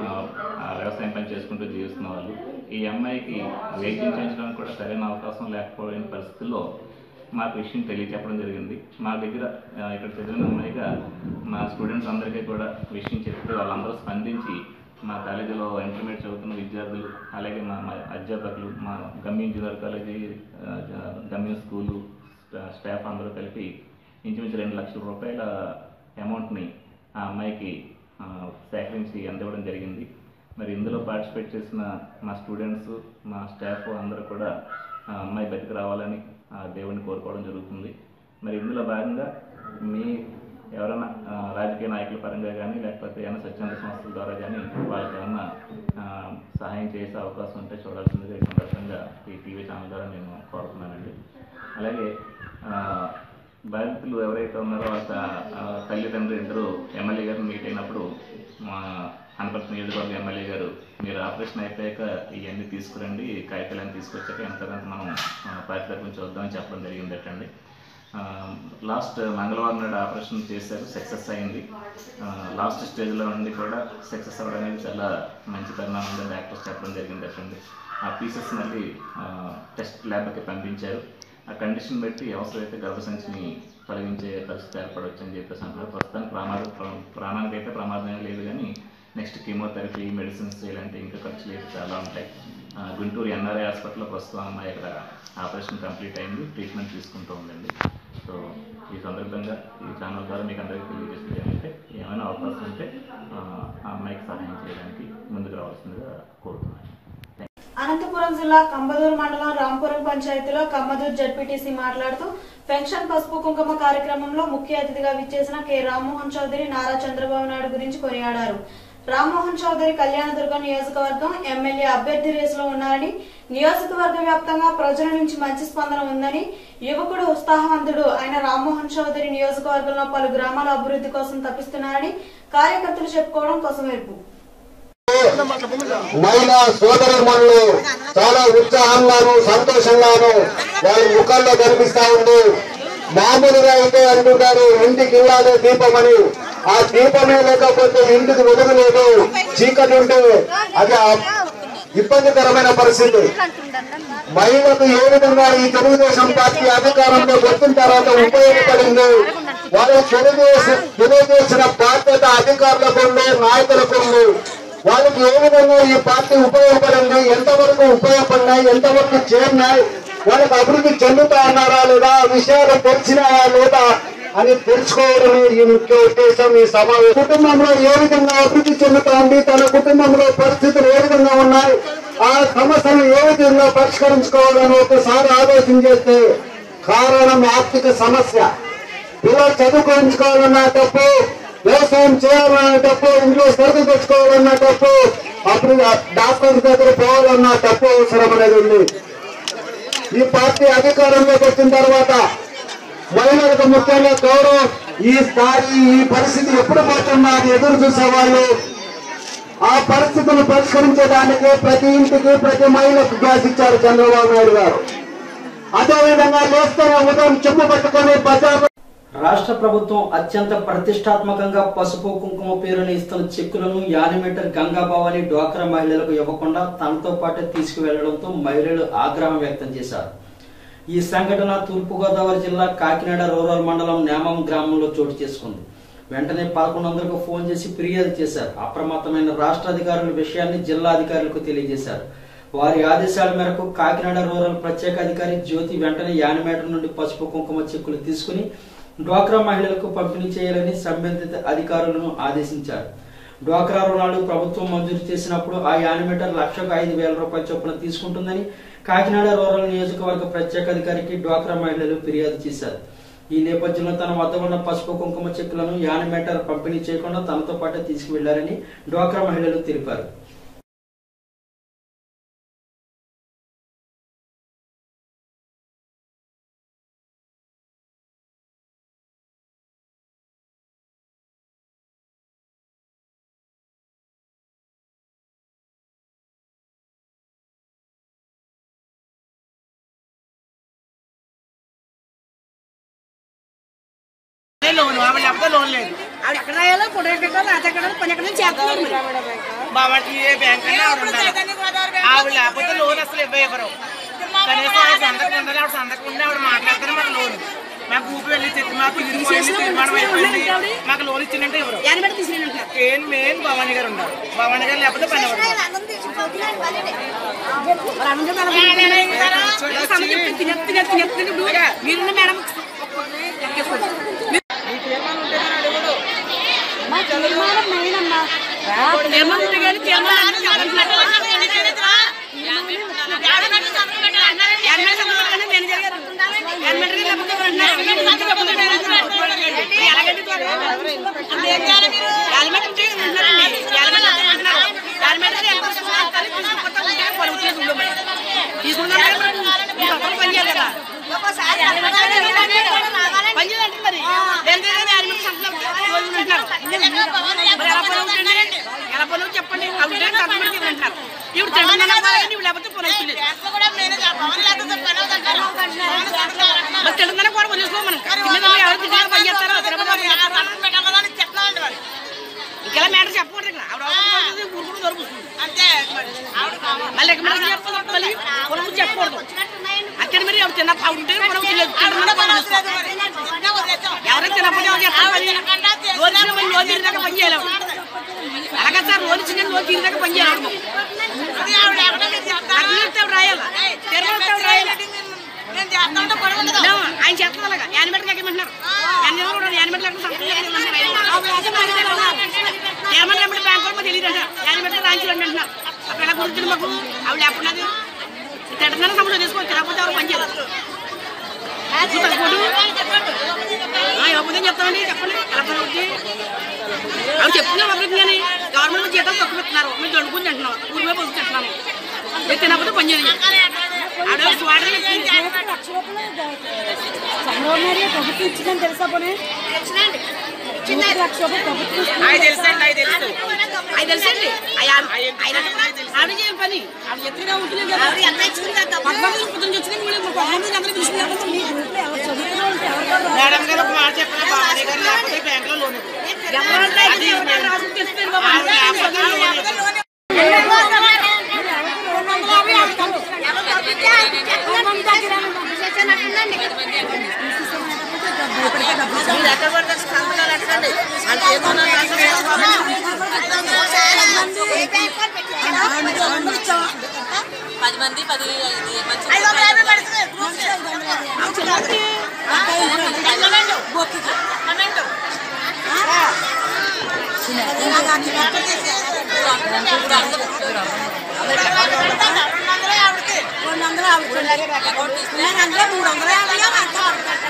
[SPEAKER 13] వ్యవసాయం పని చేసుకుంటూ జీవిస్తున్న వాళ్ళు ఈ అమ్మాయికి వైద్యం చేయించడానికి కూడా సరైన అవకాశం లేకపోయిన పరిస్థితుల్లో మాకు విషయం తెలియచెప్పడం జరిగింది మా దగ్గర ఆ, ఇక్కడ చదివిన అమ్మాయిగా మా స్టూడెంట్స్ అందరికీ కూడా విషయం చెప్తే వాళ్ళందరూ స్పందించి మా కాలేజీలో ఇంటర్మీడియట్ చదువుతున్న విద్యార్థులు అలాగే మా మా అధ్యాపకులు మా గమ్యం ఇంజనీర్ కాలేజీ ఆ, గమ్యం స్కూలు స్టా- స్టాఫ్ అందరూ కలిపి ఇంచుమించు రెండు లక్షల రూపాయల అమౌంట్ని ఆ అమ్మాయికి ఆ, సేకరించి అందివ్వడం జరిగింది మరి ఇందులో పార్టిసిపేట్ చేసిన మా స్టూడెంట్స్ మా స్టాఫ్ అందరూ కూడా ఆ అమ్మాయి బతికి రావాలని ఆ దేవుడిని కోరుకోవడం జరుగుతుంది మరి ఇందులో భాగంగా మీ ఎవరైనా ఆ, రాజకీయ నాయకుల పరంగా కానీ లేకపోతే ఏమైనా స్వచ్ఛంద సంస్థల ద్వారా కానీ వాళ్ళకి ఏమన్నా ఆ, సహాయం చేసే అవకాశం ఉంటే చూడాల్సిందిగా ఈ సందర్భంగా ఈ టీవీ ఛానల్ ద్వారా నేను కోరుతున్నానండి అలాగే ఆ, బాధితులు ఎవరైతే ఉన్నారో ఆ త- ఆ తల్లిదండ్రులు ఇద్దరు ఎమ్మెల్యే గారిని మీట్ అయినప్పుడు మా అనపర్తి నియోజకవర్గ ఎమ్మెల్యే గారు మీరు ఆపరేషన్ అయిపోయాక ఇవన్నీ తీసుకురండి ఈ కాగితాలన్నీ తీసుకొచ్చాక ఎంత కొంత మనం ఆ, పార్టీ తరఫున చూద్దామని చెప్పడం జరిగిందటండి ఆ, లాస్ట్ మంగళవారం నాడు ఆపరేషన్ చేశారు సక్సెస్ అయింది ఆ, లాస్ట్ స్టేజ్లో ఉండి కూడా సక్సెస్ అవ్వడం అనేది చాలా మంచి పరిణామంగా డాక్టర్స్ చెప్పడం జరిగిందటండి ఆ పీసెస్ మళ్ళీ ఆ, టెస్ట్ ల్యాబ్కి పంపించారు ఆ కండిషన్ బట్టి అవసరమైతే గర్భసంచిని తొలగించే పరిస్థితి ఏర్పడవచ్చు అని చెప్పేసి అంటున్నారు ప్రస్తుతానికి ప్రమాద ప్ర- ప్రాణానికి అయితే ప్రమాదం ఏం లేదు కానీ నెక్స్ట్ కీమోథెరపీ మెడిసిన్స్ ఇలాంటి ఇంకా ఖర్చులు అయితే చాలా ఉంటాయి ఆ, గుంటూరు ఎన్ఆర్ఐ హాస్పిటల్లో ప్రస్తుతం అమ్మాయి ఇక్కడ ఆపరేషన్ కంప్లీట్ అయింది ట్రీట్మెంట్ తీసుకుంటూ ఉందండి సో ఈ సందర్భంగా ఈ ఛానల్ ద్వారా మీకు అందరికీ తెలియజేస్తుంది ఏంటంటే ఏమైనా అవకాశం ఉంటే ఆ ఆ అమ్మాయికి సహాయం చేయడానికి ముందుకు రావాల్సిందిగా కోరుతున్నాను
[SPEAKER 14] అనంతపురం జిల్లా కంబదూరు మండలం రాంపురం పంచాయతీలో కమ్మదూరు జడ్పీటీసీ మాట్లాడుతూ పెన్షన్ పసుపు కుంకుమ కార్యక్రమంలో ముఖ్య అతిథిగా విచ్చేసిన కె రామ్మోహన్ చౌదరి నారా చంద్రబాబు నాయుడు గురించి కొనియాడారు రామ్మోహన్ చౌదరి కళ్యాణదుర్గం నియోజకవర్గం ఎమ్మెల్యే అభ్యర్థి రేసులో ఉన్నారని నియోజకవర్గ వ్యాప్తంగా ప్రజల నుంచి మంచి స్పందన ఉందని యువకుడు ఉత్సాహవంతుడు అయిన రామ్మోహన్ చౌదరి నియోజకవర్గంలో పలు గ్రామాల అభివృద్ధి కోసం తప్పిస్తున్నారని కార్యకర్తలు చెప్పుకోవడం కొసమెరుపు
[SPEAKER 8] మహిళా సోదరులు చాలా ఉత్సాహంగాను సంతోషంగాను వారి ముఖాల్లో కనిపిస్తా ఉంది మామూలుగా అయితే అంటుంటారు ఇంటికి ఇల్లాదే దీపం అని ఆ దీపమే లేకపోతే ఇంటికి వెలుగు లేదు చీకటి ఉంటే అది ఆ ఇబ్బందికరమైన పరిస్థితి మహిళలకు ఏ విధంగా ఈ తెలుగుదేశం పార్టీ అధికారంలో వచ్చిన తర్వాత ఉపయోగపడింది వారు తెలియజేసి తెలియజేసిన బాధ్యత అధికారులకు ఉంది నాయకులకు ఉంది వాళ్ళకి ఏ విధంగా ఈ పార్టీ ఉపయోగపడింది ఎంతవరకు ఉపయోగపడినాయి ఎంతవరకు చేరినాయి వాళ్ళకి అభివృద్ధి చెందుతా ఉన్నారా లేదా ఆ విషయాలు తెలిసినాయా లేదా అని తెలుసుకోవడమే ఈ ముఖ్య ఉద్దేశం ఈ సమావేశం కుటుంబంలో ఏ విధంగా అభివృద్ధి చెందుతా ఉంది తన కుటుంబంలో పరిస్థితులు ఏ విధంగా ఉన్నాయి ఆ సమస్యను ఏ విధంగా పరిష్కరించుకోవాలని ఒకసారి ఆలోచన చేస్తే కారణం ఆర్థిక సమస్య పిల్లలు చదువుకోవాలన్నా తప్పు వ్యవసాయం చేయాలన్నా తప్పు ఇంట్లో సరుకులు తెచ్చుకోవాలన్నా తప్పు అప్పుడు డాక్టర్ దగ్గర పోవాలన్నా తప్పు అవసరం అనేది ఉంది ఈ పార్టీ అధికారంలోకి వచ్చిన తర్వాత మహిళలకు ముఖ్యంగా గౌరవం ఈ స్థాయి ఈ పరిస్థితి ఎప్పుడు పోతున్నా అని ఎదురు చూసేవాళ్ళు ఆ పరిస్థితులు పరిష్కరించడానికి ప్రతి ఇంటికి ప్రతి మహిళకు గ్యాస్ ఇచ్చారు చంద్రబాబు నాయుడు గారు అదేవిధంగా లేస్తేనే ఉదయం చెమ్ము పట్టుకొని బజార్
[SPEAKER 1] రాష్ట్ర ప్రభుత్వం అత్యంత ప్రతిష్టాత్మకంగా పసుపు కుంకుమ పేరుని ఇస్తున్న చెక్కులను యానిమేటర్ గంగాబావని డ్వాక్రా మహిళలకు ఇవ్వకుండా తనతో పాటు తీసుకువెళ్లడంతో మహిళలు ఆగ్రహం వ్యక్తం చేశారు ఈ సంఘటన తూర్పుగోదావరి జిల్లా కాకినాడ రూరల్ మండలం నేమం గ్రామంలో చోటు చేసుకుంది వెంటనే పదకొండు వందలకు ఫోన్ చేసి ఫిర్యాదు చేశారు అప్రమత్తమైన రాష్ట్ర అధికారులు విషయాన్ని జిల్లా అధికారులకు తెలియజేశారు వారి ఆదేశాల మేరకు కాకినాడ రూరల్ ప్రత్యేక అధికారి జ్యోతి వెంటనే యానిమేటర్ నుండి పసుపు కుంకుమ చెక్కులు తీసుకుని డ్వాక్రా మహిళలకు పంపిణీ చేయాలని సంబంధిత అధికారులను ఆదేశించారు డ్వాక్రా రుణాలు ప్రభుత్వం మంజూరు చేసినప్పుడు ఆ యానిమేటర్ లక్షకు ఐదు వేల రూపాయల చొప్పున తీసుకుంటుందని కాకినాడ రూరల్ నియోజకవర్గ ప్రత్యేక అధికారికి డ్వాక్రా మహిళలు ఫిర్యాదు చేశారు ఈ నేపథ్యంలో తన వద్ద ఉన్న పసుపు కుంకుమ చెక్కులను యానిమేటర్ పంపిణీ చేయకుండా తనతో పాటు తీసుకువెళ్లారని డ్వాక్రా మహిళలు తెలిపారు
[SPEAKER 15] లోన్ ఆవిడ లేకపోతే లోన్ లేదు ఆవిడ ఎక్కడ రాయాలో ఫోటో ఎక్కడ రాత ఎక్కడ పని ఎక్కడ చేస్తున్నారు మరి. బాబాకి ఏ బ్యాంక్ అయినా ఆవిడ ఉండాలి ఆవిడ లేకపోతే లోన్ అసలు ఇవ్వ ఇవ్వరు కనీసం ఆవిడ సంతకం ఉండాలి ఆవిడ సంతకం ఉండి ఆవిడ మాట్లాడితేనే మాకు లోన్ మాకు ఊపి వెళ్ళి చెప్పి మాకు తిరిగి పోయింది తీర్మానం అయిపోయింది మాకు లోన్ ఇచ్చిందంటే ఎవరు ఏం మెయిన్ భవానీ గారు ఉన్నారు భవానీ గారు లేకపోతే పని ఎవరు మీరున్న మేడం తీర్మానం ఉంటే కానీ తీర్మానం చెప్పండి అవి అంటున్నారు ఇప్పుడు తింటున్నా ఇవి లేకపోతే పొలం మరి తింటుందని కూడా వదిలేసుకో మనం తిన్నదా ఎవరు తింటారో పని చేస్తారో తినకపోతే ఇంకెలా మేడం చెప్పకూడదు ఇక్కడ ఆవిడ అవసరం ఊరు కూడా దొరుకుతుంది అంతే మళ్ళీ ఎక్కడ మనం చెప్తాం మళ్ళీ పొలం చెప్పకూడదు అక్కడ మరి ఎవరు తిన్న ఆవిడ ఉంటే పొలం తెలియదు తినమని పొలం వస్తుంది. ఎవరైనా తినకపోతే ఎవరు చేస్తారు పని రోజు ఇచ్చిన పని రోజు తీరిదాకా పని చేయలేము అలాగే సార్ రోజు ఇచ్చిన రోజు తీరిదాకా పని చేయలేము అగ్నిస్తే రాయాలా తెరవస్తే రాయాలా ఆయన చేస్తున్నారు అలాగా యానిమేటర్ ఎక్కమంటున్నారు యానిమేటర్ ఏమన్నా ఎప్పుడు బ్యాంక్ కూడా తెలియదు అంట యానిమేటర్ రాయించి రండి అంటున్నారు అప్పుడు ఎలా గుర్తుంది మాకు ఆవిడ ఎప్పుడున్నది తింటున్నారు సంబంధం తీసుకోవచ్చు లేకపోతే ఎవరు పని చేయలేదు ఎవరిని చెప్తామండి చెప్పండి ఎలా పని అవుతుంది అవి చెప్తున్నారు అభివృద్ధి కానీ గవర్నమెంట్ జీతాలు తక్కువ ఇస్తున్నారు మీరు దొడుకుని తింటున్నాం ఊరి మీద పొద్దు తింటున్నాము మీరు తినకపోతే పని చేయదు ఆడ స్వాడలు
[SPEAKER 14] ప్రభుత్వం ఇచ్చిందని తెలుసా పోనీ లక్ష రూపాయలు ప్రభుత్వం ఇస్తుంది.
[SPEAKER 15] అవి తెలుసండి అవి తెలుసు అవి తెలుసండి ఆవిడ చేయాలి పని ఆవిడ ఎత్తుగా ఉంటుంది కదా పద్మావతి పొద్దున్న వచ్చింది మీరు పద్మావతి అందరూ పిలుచుకున్నారు
[SPEAKER 14] మీ గ్రూప్లో ఎవరు చదువుకున్న వాళ్ళకి ఎవరికో
[SPEAKER 15] మేడం గారు ఒక మాట చెప్పారు బాబాయ్ గారు లేకపోతే బ్యాంక్ లో లోన్
[SPEAKER 16] పది మంది పది
[SPEAKER 14] రెండు వందలు ఆవిడ అందులో మూడు వందలు యాభై అంతా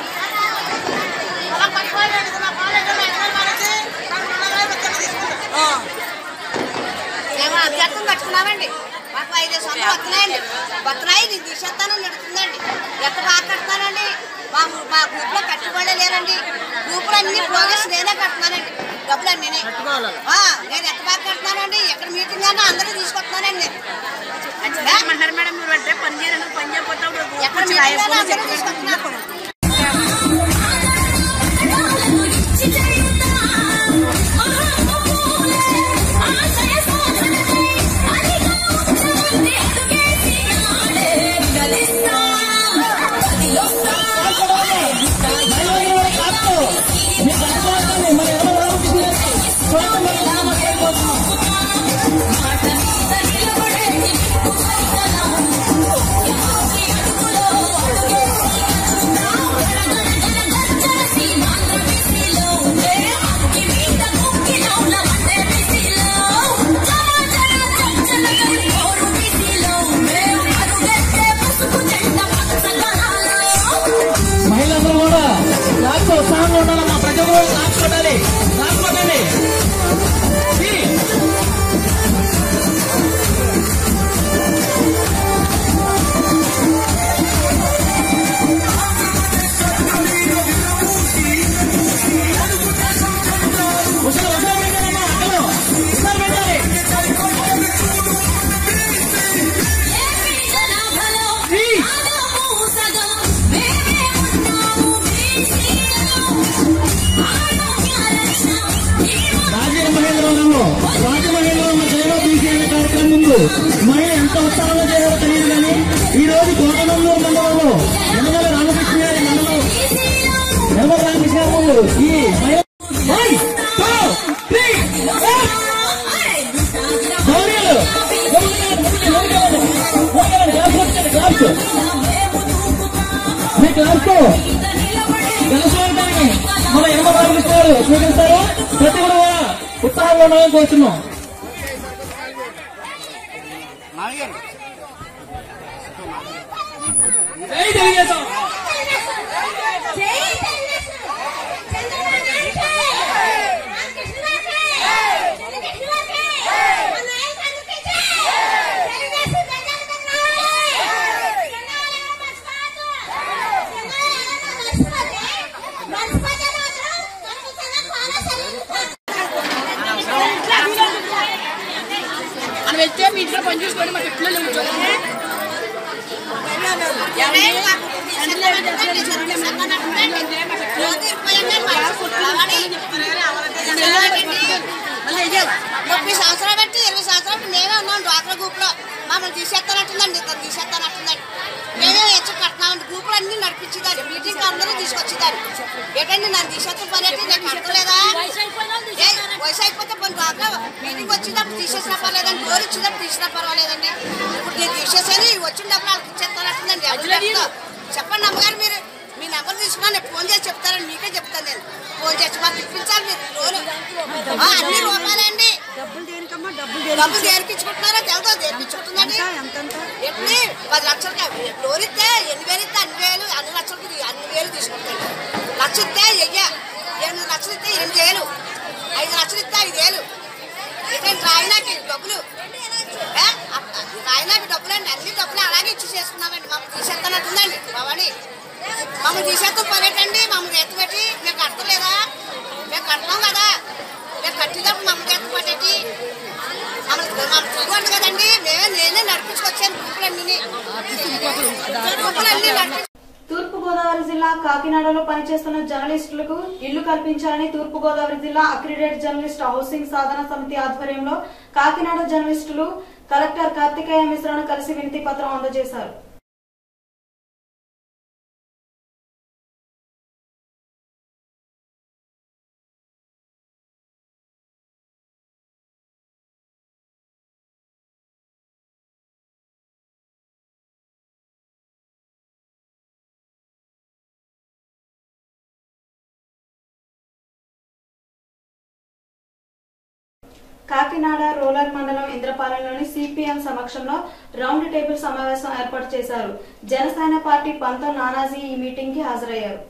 [SPEAKER 17] మేము అభ్యర్థం కట్టుకున్నామండి మాకు ఐదు సంవత్సరాలు వస్తున్నాయండి వస్తున్నాయి ఇది తీసేస్తానని నడుతుందండి ఎంత బాగా కడుతున్నానండి మా మా గ్రూప్ లో కట్టుబడి లేరండి గ్రూప్ లో అన్ని ప్రోగ్రెస్ నేనే కడుతున్నానండి డబ్బులు అన్ని నేను ఎంత బాగా కడుతున్నానండి ఎక్కడ మీటింగ్ అయినా అందరూ తీసుకొస్తున్నానండి నేను
[SPEAKER 15] ఏమంటారు మేడం మీరు అంటే పని చేయాలని పని చేయకపోతే
[SPEAKER 17] ఎక్కడ మీటింగ్ అయినా అందరూ తీసుకొస్తున్నారు
[SPEAKER 16] మాట
[SPEAKER 1] కాస్త ఉత్సాహంగా ఉండాలమ్మా ప్రతి ఒక్కరు క్లాప్స్ కొట్టాలి క్లాప్స్ కొట్టాలి ఈ. ఉషా ఉషా పెట్టాలమ్మా అక్కలు ఉషా పెట్టాలి ఈ. రాజమహేంద్రవరంలో రాజమహేంద్రవరం జైవ బీసీ అనే కార్యక్రమం ముందు మహిళ ఎంత ఉత్సాహంగా చేయాలో తెలియదు కానీ ఈ రోజు కోటనల్లూరు మండలంలో యనమల రామకృష్ణ గారి మండలం యనమల రామకృష్ణ గారి ముందు ఈ మహిళ One, two, three, four. గౌరీలు, గౌరీలు, గౌరీలు, గౌరీలు, గ్లాస్ కొట్టండి, గ్లాస్. మీ గ్లాస్తో జనస్వామి మన యనమల రామకృష్ణ గారు స్వీకరిస్తారు ప్రతి కూడా ఉత్సాహంగా ఉండాలని కోరుతున్నాం జై తెలుగుదేశం
[SPEAKER 11] మనం వెళ్తే మీ ఇంట్లో పని చూసుకోండి మాకు ఎట్లా లేవు చూడండి
[SPEAKER 17] ముప్పై సంవత్సరాలు బట్టి ఇరవై సంవత్సరాలు బట్టి మేమే ఉన్నాం డ్వాక్రా గ్రూప్ లో మమ్మల్ని తీసేస్తానంటుందండి ఇద్దరు తీసేస్తానంటుందండి మేమే ఎచ్చు కట్టినామండి గ్రూపులు అన్ని నడిపించేదాన్ని మీటింగ్ అందరూ తీసుకొచ్చేదాన్ని ఏంటండి నన్ను తీసేస్తాను పని అంటే నేను కట్టలేదా ఏ, వయసు అయిపోతే పని డ్వాక్రా మీటింగ్ వచ్చినప్పుడు తీసేసినా పర్లేదండి డోర్ ఇచ్చినప్పుడు తీసినా పర్వాలేదండి ఇప్పుడు నేను తీసేసాను వచ్చినప్పుడు వాళ్ళకి ఇచ్చేస్తానంటుందండి ఎవరు చెప్తా? చెప్పండి అమ్మగారు మీరు మీ నెంబర్ తీసుకున్నా నేను ఫోన్ చేసి చెప్తారని మీకే చెప్తాను నేను ఫోన్ చేసి మాకు ఇప్పించాలి మీరు లోను ఆ, అన్ని రూపాయలండి డబ్బులు దేనికి ఇచ్చుకుంటున్నారో తెలుదో దేనికి ఇచ్చుకుంటుందండి ఎన్ని పది లక్షలకి లోన్ ఇస్తే ఎన్ని వేలు ఇస్తే అన్ని వేలు అన్ని లక్షలకి ఇది అన్ని వేలు తీసుకుంటాడు లక్ష ఇస్తే వెయ్య ఎనిమిది లక్షలు ఇస్తే ఎనిమిది వేలు ఐదు లక్షలు ఇస్తే ఐదు వేలు ఏంటంటే రాయినాకి డబ్బులు ఏ? అప్- రాయినాకి డబ్బులు అండి అన్ని డబ్బులు అలాగే ఇచ్చి చేసుకున్నామండి మమ్మల్ని తీసేస్తానంటుందండి భవాని మమ్మల్ని తీసేస్తాం పనేటండి మమ్మల్ని ఎత్తుపెట్టి మేము కట్టలేదా మేము కడతాం కదా మేము కట్టినప్పుడు మమ్మల్ని ఎత్తుపట్టేటి మమ్మల్ని మమ్మల్ని చూడండి కదండి మేమే నేనే నడిపించుకొచ్చాను గ్రూపులన్నీ గ్రూపులన్నీ నడిపి
[SPEAKER 14] తూర్పు గోదావరి జిల్లా కాకినాడలో పనిచేస్తున్న జర్నలిస్టులకు ఇల్లు కల్పించాలని తూర్పు గోదావరి జిల్లా అక్రిడేట్ జర్నలిస్ట్ హౌసింగ్ సాధన సమితి ఆధ్వర్యంలో కాకినాడ జర్నలిస్టులు కలెక్టర్ కార్తికేయ మిశ్రాను కలిసి వినతి పత్రం అందజేశారు కాకినాడ రూరల్ మండలం ఇంద్రపాలెంలోని సిపిఎం సమక్షంలో రౌండ్ టేబుల్ సమావేశం ఏర్పాటు చేశారు జనసేన పార్టీ పంతం నానాజీ ఈ మీటింగ్ కి హాజరయ్యారు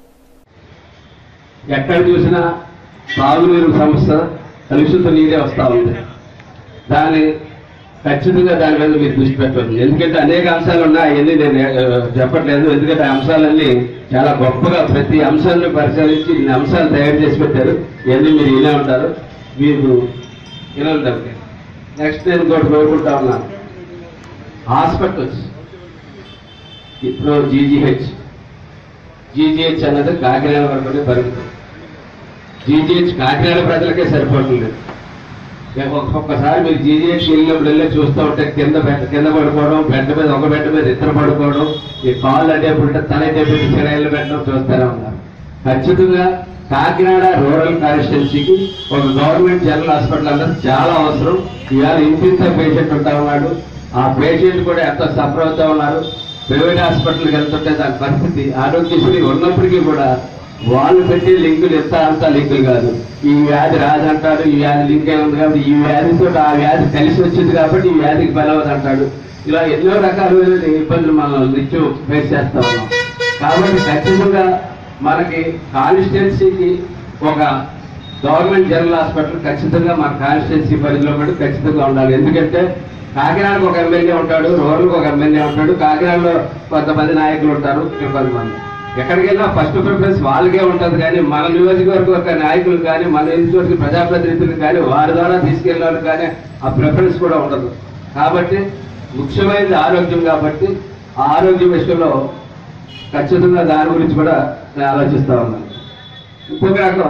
[SPEAKER 18] ఎక్కడ చూసినా తాగునీరు సమస్య కలుషిత నీరే వస్తూ ఉంది దాని ఖచ్చితంగా దాని మీద మీరు దృష్టి పెట్టండి ఎందుకంటే అనేక అంశాలు ఉన్నాయి అవన్నీ నేను ఆ, చెప్పట్లేదు ఎందుకంటే ఆ అంశాలన్నీ చాలా గొప్పగా ప్రతి అంశాన్ని పరిశీలించి ఇన్ని అంశాలు తయారు చేసి పెట్టారు ఇవన్నీ మీరు వినే ఉంటారు మీరు వినే ఉంటారు నెక్స్ట్ నేను ఇంకోటి కోరుకుంటా ఉన్నాను హాస్పిటల్స్ ఇప్పుడు జీజీహెచ్ జీజీహెచ్ అన్నది కాకినాడ వరకునే పరిమితం జీజీహెచ్ కాకినాడ ప్రజలకే సరిపోతుంది రేపు ఒక్కొక్కసారి మీరు జీజీహెచ్ వెళ్ళినప్పుడు వెళ్ళి చూస్తూ ఉంటే కింద బెడ్ కింద పడుకోవడం బెడ్ మీద ఒక బెడ్ మీద ఇద్దరు పడుకోవడం ఈ కాళ్ళు అడ్డేపుంటే తల అడ్డేపుంటే చిరాయిలు పెట్టడం చూస్తూనే ఉన్నారు ఖచ్చితంగా కాకినాడ రూరల్ కాన్స్టిట్యున్సీకి ఒక గవర్నమెంట్ జనరల్ హాస్పిటల్ అన్నది చాలా అవసరం ఇవాళ ఇంటింత పేషెంట్ ఉంటా ఉన్నాడు ఆ పేషెంట్ కూడా ఎంత సఫర్ అవుతా ఉన్నారు ప్రైవేట్ హాస్పిటల్కి వెళ్తుంటే దాని పరిస్థితి ఆరోగ్యశ్రీ ఉన్నప్పటికీ కూడా వాళ్ళు పెట్టే లింకులు ఎంత అంత లింకులు కాదు ఈ వ్యాధి రాదంటాడు ఈ వ్యాధి లింక్ అయి ఉంది కాబట్టి ఈ వ్యాధితో ఆ వ్యాధి కలిసి వచ్చింది కాబట్టి ఈ వ్యాధికి బలవదు అంటాడు ఇలా ఎన్నో రకాలైన ఇబ్బందులు మనం నిత్యం ఫేస్ చేస్తా ఉన్నాం కాబట్టి ఖచ్చితంగా మనకి కాన్స్టిట్యున్సీకి ఒక గవర్నమెంట్ జనరల్ హాస్పిటల్ ఖచ్చితంగా మన కాన్స్టిట్యున్సీ పరిధిలో కూడా ఖచ్చితంగా ఉండాలి ఎందుకంటే కాకినాడకు ఒక ఎమ్మెల్యే ఉంటాడు రూరల్కి ఒక ఎమ్మెల్యే ఉంటాడు కాకినాడలో కొంతమంది నాయకులు ఉంటారు ఇక్కడ కొంతమంది ఎక్కడికి వెళ్ళినా ఫస్ట్ ప్రిఫరెన్స్ వాళ్ళకే ఉంటుంది కానీ మన నియోజకవర్గ యొక్క నాయకులు కానీ మన నియోజకవర్గ ప్రజాప్రతినిధులు కానీ వారి ద్వారా తీసుకెళ్ళాలి కానీ ఆ ప్రిఫరెన్స్ కూడా ఉండదు కాబట్టి ముఖ్యమైనది ఆరోగ్యం కాబట్టి ఆ ఆరోగ్యం విషయంలో ఖచ్చితంగా దాని గురించి కూడా నేను ఆలోచిస్తా ఉన్నాను ఇంకొక రకం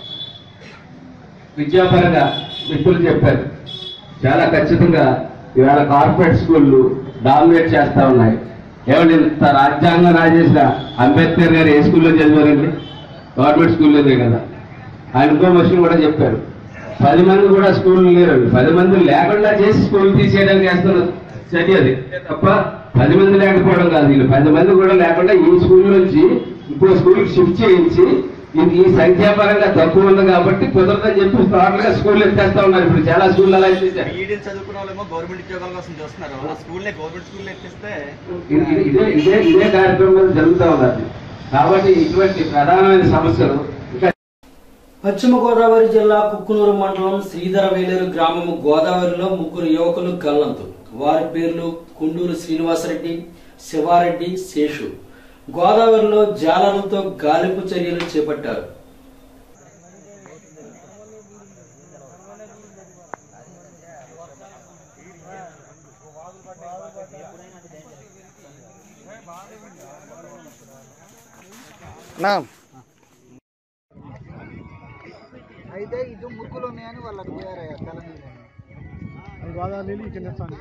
[SPEAKER 18] విద్యాపరంగా మిత్రులు చెప్పారు చాలా ఖచ్చితంగా ఇవాళ కార్పొరేట్ స్కూళ్ళు డామినేట్ చేస్తా ఉన్నాయి ఏమండి ఇంత రాజ్యాంగం రాజేసిన అంబేద్కర్ గారు ఏ స్కూల్లో చదివారండి గవర్నమెంట్ స్కూల్లోనే కదా ఆయన ఇంకో విషయం కూడా చెప్పారు పది మంది కూడా స్కూల్ లేరు పది మంది లేకుండా చేసి స్కూల్ తీసేయడానికి వేస్తున్న చర్య అది తప్ప పది మంది లేకపోవడం కాదు వీళ్ళు పది మంది కూడా లేకుండా ఈ స్కూల్ నుంచి ఇంకో స్కూల్కి షిఫ్ట్ చేయించి ఇది ఈ సంఖ్యాపరంగా తక్కువ ఉంది కాబట్టి కుదరదని చెప్పి టోటల్ గా స్కూల్ ఎత్తేస్తా ఉన్నారు ఇప్పుడు చాలా స్కూల్ అలా చేశారు
[SPEAKER 19] ఈడీలు చదువుకున్న వాళ్ళేమో గవర్నమెంట్ ఉద్యోగాల కోసం చూస్తున్నారు ఆ స్కూల్లే గవర్నమెంట్ స్కూల్ ఎక్కిస్తే
[SPEAKER 18] ఇది- ఇది- ఇదే ఇదే ఇదే కార్యక్రమం జరుగుతూ ఉన్నది కాబట్టి ఇటువంటి ప్రధానమైన సమస్యలు ఇంకా
[SPEAKER 1] పశ్చిమ గోదావరి జిల్లా కుక్కునూరు మండలం శ్రీధర వేలేరు గ్రామము గోదావరిలో ముగ్గురు యువకులు గల్లంతు వారి పేర్లు కుండూరు శ్రీనివాసరెడ్డి శివారెడ్డి శేషు గోదావరిలో జాలరులతో గాలింపు చర్యలు చేపట్టారు
[SPEAKER 20] అయితే ఇది ముక్కులు ఉన్నాయని వాళ్ళకి పోయారయ్యా తల మీద
[SPEAKER 3] గోదావరి నీళ్ళు ఇక్కడ వస్తాను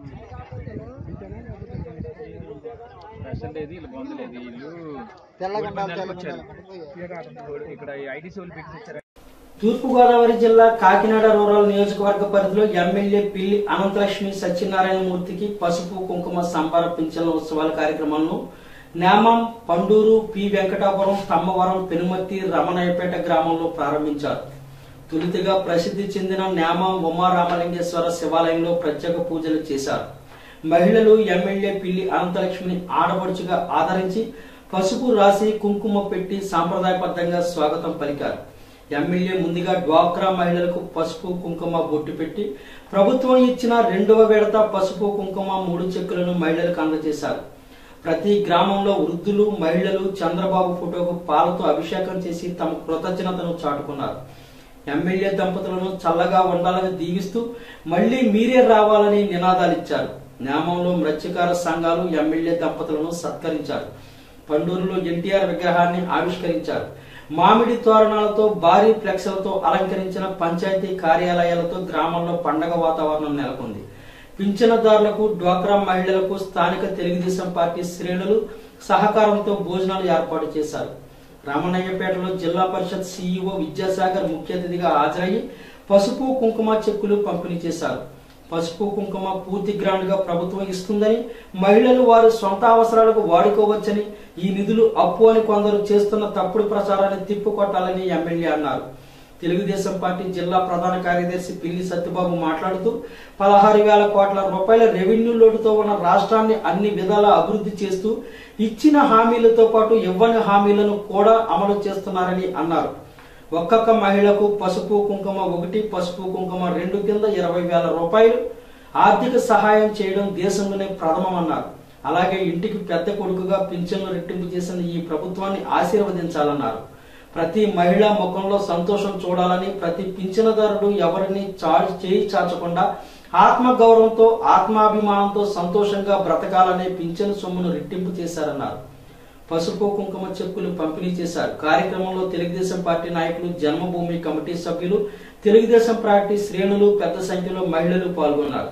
[SPEAKER 21] లేదు వీళ్ళు బాగుంది లేదు వీళ్ళు
[SPEAKER 20] తెల్లగా ఉండాలి,
[SPEAKER 21] నెలకు
[SPEAKER 20] తెల్లగా
[SPEAKER 21] వచ్చారు. ఇక్కడ ఐటీసీ వాళ్ళు పెట్టి వచ్చారు
[SPEAKER 1] తూర్పుగోదావరి జిల్లా కాకినాడ రూరల్ నియోజకవర్గ పరిధిలో ఎమ్మెల్యే పిల్లి అనంతలక్ష్మి సత్యనారాయణ మూర్తికి పసుపు కుంకుమ సంబర పింఛన్ల ఉత్సవాల కార్యక్రమాలను నేమం పండూరు పి వెంకటాపురం తమ్మవరం పెనుమర్తి రమణయ్యపేట గ్రామంలో ప్రారంభించారు తొలుతగా ప్రసిద్ధి చెందిన నేమం ఉమారామలింగేశ్వర శివాలయంలో ప్రత్యేక పూజలు చేశారు మహిళలు ఎమ్మెల్యే పిల్లి అనంతలక్ష్మిని ఆడపడుచుగా ఆదరించి పసుపు రాసి కుంకుమ పెట్టి సాంప్రదాయబద్ధంగా స్వాగతం పలికారు ఎమ్మెల్యే ముందుగా డ్వాక్రా మహిళలకు పసుపు కుంకుమ బొట్టు పెట్టి ప్రభుత్వం ఇచ్చిన రెండవ విడత పసుపు కుంకుమ మూడు చెక్కులను మహిళలకు అందజేశారు ప్రతి గ్రామంలో వృద్ధులు మహిళలు చంద్రబాబు ఫోటోకు పాలతో అభిషేకం చేసి తమ కృతజ్ఞతను చాటుకున్నారు ఎమ్మెల్యే దంపతులను చల్లగా ఉండాలని దీవిస్తూ మళ్లీ మీరే రావాలని నినాదాలిచ్చారు నామంలో మత్స్యకార సంఘాలు ఎమ్మెల్యే దంపతులను సత్కరించారు పండూరులో ఎన్టీఆర్ విగ్రహాన్ని ఆవిష్కరించారు మామిడి తోరణాలతో భారీ ఫ్లెక్స్లతో అలంకరించిన పంచాయతీ కార్యాలయాలతో గ్రామంలో పండగ వాతావరణం నెలకొంది పింఛనదారులకు డ్వాక్రా మహిళలకు స్థానిక తెలుగుదేశం పార్టీ శ్రేణులు సహకారంతో భోజనాలు ఏర్పాటు చేశారు రామన్నయ్యపేటలో జిల్లా పరిషత్ సీఈఓ విద్యాసాగర్ ముఖ్య అతిథిగా హాజరయ్యి పసుపు కుంకుమ చెక్కులు పంపిణీ చేశారు పసుపు కుంకుమ పూర్తి గ్రాండ్ గా ప్రభుత్వం ఇస్తుందని మహిళలు వారి సొంత అవసరాలకు వాడుకోవచ్చని ఈ నిధులు అప్పు అని కొందరు చేస్తున్న తప్పుడు ప్రచారాన్ని తిప్పుకొట్టాలని ఎమ్మెల్యే అన్నారు తెలుగుదేశం పార్టీ జిల్లా ప్రధాన కార్యదర్శి పిల్లి సత్యబాబు మాట్లాడుతూ పదహారు వేల కోట్ల రూపాయల రెవెన్యూ లోటుతో ఉన్న రాష్ట్రాన్ని అన్ని విధాలా అభివృద్ధి చేస్తూ ఇచ్చిన హామీలతో పాటు ఇవ్వని హామీలను కూడా అమలు చేస్తున్నారని అన్నారు ఒక్కొక్క మహిళకు పసుపు కుంకుమ ఒకటి పసుపు కుంకుమ రెండు కింద ఇరవై వేల రూపాయలు ఆర్థిక సహాయం చేయడం దేశంలోనే ప్రథమమన్నారు అలాగే ఇంటికి పెద్ద కొడుకుగా పింఛన్లు రెట్టింపు చేసిన ఈ ప్రభుత్వాన్ని ఆశీర్వదించాలన్నారు ప్రతి మహిళా ముఖంలో సంతోషం చూడాలని ప్రతి పింఛనదారుడు ఎవరిని చార్జ్ చేయి చాచకుండా ఆత్మ గౌరవంతో ఆత్మాభిమానంతో సంతోషంగా బ్రతకాలనే పింఛను సొమ్మును రెట్టింపు చేశారన్నారు పసుపు కుంకుమ చెక్కులు పంపిణీ చేశారు కార్యక్రమంలో తెలుగుదేశం పార్టీ నాయకులు జన్మభూమి కమిటీ సభ్యులు తెలుగుదేశం పార్టీ శ్రేణులు పెద్ద సంఖ్యలో మహిళలు పాల్గొన్నారు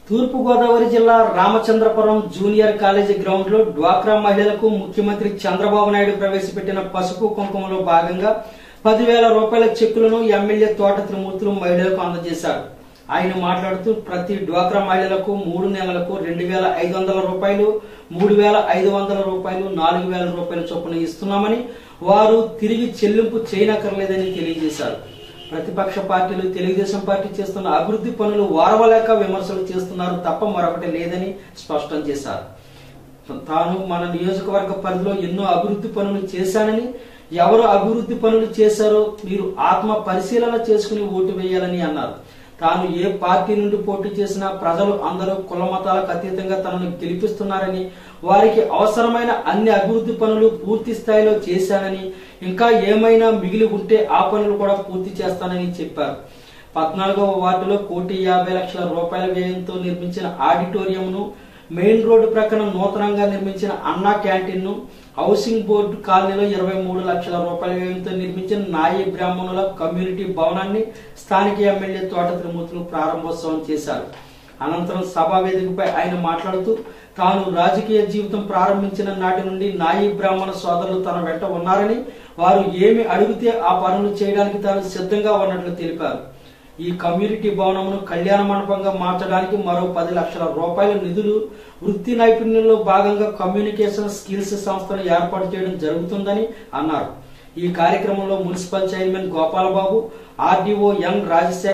[SPEAKER 1] తూర్పు గోదావరి జిల్లా రామచంద్రపురం జూనియర్ కాలేజీ గ్రౌండ్ లో డ్వాక్రా మహిళలకు ముఖ్యమంత్రి చంద్రబాబు నాయుడు ప్రవేశపెట్టిన పసుపు కుంకుమలో భాగంగా పదివేల రూపాయల చెక్కులను ఎమ్మెల్యే తోట త్రిమూర్తులు మహిళలకు అందజేశారు ఆయన మాట్లాడుతూ ప్రతి డ్వాక్రా మహిళలకు మూడు నెలలకు రెండు వేల ఐదు వందల రూపాయలు మూడు వేల ఐదు వందల రూపాయలు నాలుగు వేల రూపాయల చొప్పున ఇస్తున్నామని వారు తిరిగి చెల్లింపు చేయనక్కర్లేదని తెలియజేశారు ప్రతిపక్ష పార్టీలు తెలుగుదేశం పార్టీ చేస్తున్న అభివృద్ధి పనులు వారవలేక విమర్శలు చేస్తున్నారు తప్ప మరొకటి లేదని స్పష్టం చేశారు తాను మన నియోజకవర్గ పరిధిలో ఎన్నో అభివృద్ధి పనులు చేశానని ఎవరు అభివృద్ధి పనులు చేశారో మీరు ఆత్మ పరిశీలన చేసుకుని ఓటు వేయాలని అన్నారు తాను ఏ పార్టీ నుండి పోటీ చేసినా ప్రజలు అందరూ కుల మతాలకు అతీతంగా తనను గెలిపిస్తున్నారని వారికి అవసరమైన అన్ని అభివృద్ధి పనులు పూర్తి స్థాయిలో చేశానని ఇంకా ఏమైనా మిగిలి ఉంటే ఆ పనులు కూడా పూర్తి చేస్తానని చెప్పారు పద్నాలుగవ వార్డులో కోటి యాభై లక్షల రూపాయల వ్యయంతో నిర్మించిన ఆడిటోరియంను మెయిన్ రోడ్డు ప్రక్కన నూతనంగా నిర్మించిన అన్నా క్యాంటీన్ ను హౌసింగ్ బోర్డు కాలనీలో ఇరవై మూడు లక్షల రూపాయల వ్యయంతో నిర్మించిన నాయి బ్రాహ్మణుల కమ్యూనిటీ భవనాన్ని స్థానిక ఎమ్మెల్యే తోట త్రిమూర్తులు ప్రారంభోత్సవం చేశారు అనంతరం సభా వేదికపై ఆయన మాట్లాడుతూ తాను రాజకీయ జీవితం ప్రారంభించిన నాటి నుండి నాయి బ్రాహ్మణ సోదరులు తన వెంట ఉన్నారని వారు ఏమి అడిగితే ఆ పనులు చేయడానికి తాను సిద్ధంగా ఉన్నట్లు తెలిపారు ఈ కమ్యూనిటీ భవనమును కళ్యాణ మండపంగా మార్చడానికి మరో పది లక్షల రూపాయల నిధులు వృత్తి నైపుణ్యంలో భాగంగా కమ్యూనికేషన్ స్కిల్స్ సంస్థను ఏర్పాటు చేయడం జరుగుతుందని అన్నారు ఈ కార్యక్రమంలో municipal chairman Gopalababu RDO N Rajasekhar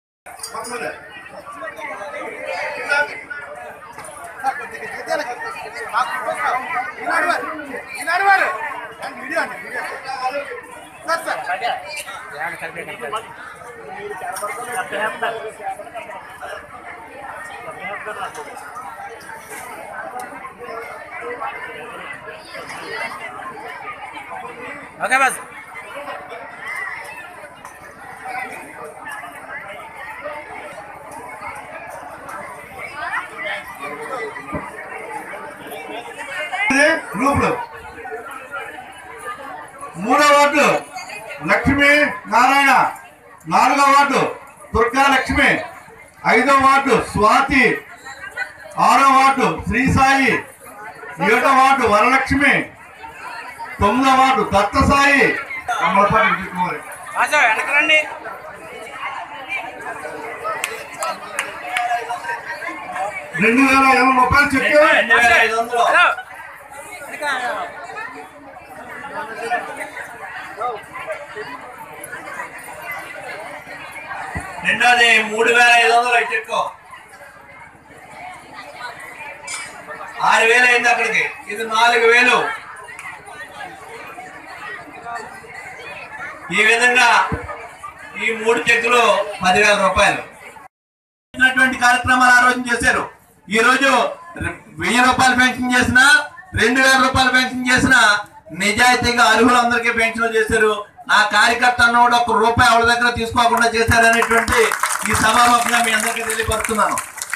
[SPEAKER 15] okay బస్
[SPEAKER 2] గ్రూపులు మూడో వార్డు లక్ష్మి నారాయణ నాలుగో వార్డు దుర్గా లక్ష్మి ఐదో వార్డు స్వాతి ఆరో వార్డు శ్రీ సాయి ఏడో వార్డు వరలక్ష్మి తొమ్మిదో వార్డు దత్త సాయి అమలపాటి విజయ్ కుమార్
[SPEAKER 15] ఆశా వెనకరండి
[SPEAKER 2] రెండు వేల ఎనభై రూపాయలు చెక్
[SPEAKER 15] హలో
[SPEAKER 2] రెండోది మూడు వేల ఐదు వందలు అయితే ఎక్కువ ఆరు వేలు అయింది అక్కడికి ఇది నాలుగు వేలు ఈ విధంగా ఈ మూడు చెక్కులు పదివేల రూపాయలు ఇచ్చినటువంటి కార్యక్రమాలు ఆ రోజు చేశారు ఈ రోజు రె- వెయ్యి రూపాయలు పెన్షన్ చేసిన రెండు వేల రూపాయలు పెన్షన్ చేసిన నిజాయితీగా అర్హులందరికీ పెన్షన్ చేశారు నా కార్యకర్త అన్నవాడు ఒక రూపాయి ఎవరి దగ్గర తీసుకోకుండా చేశారనేటువంటి ఈ సభాముఖంగా మీ అందరికీ తెలియపరుస్తున్నాను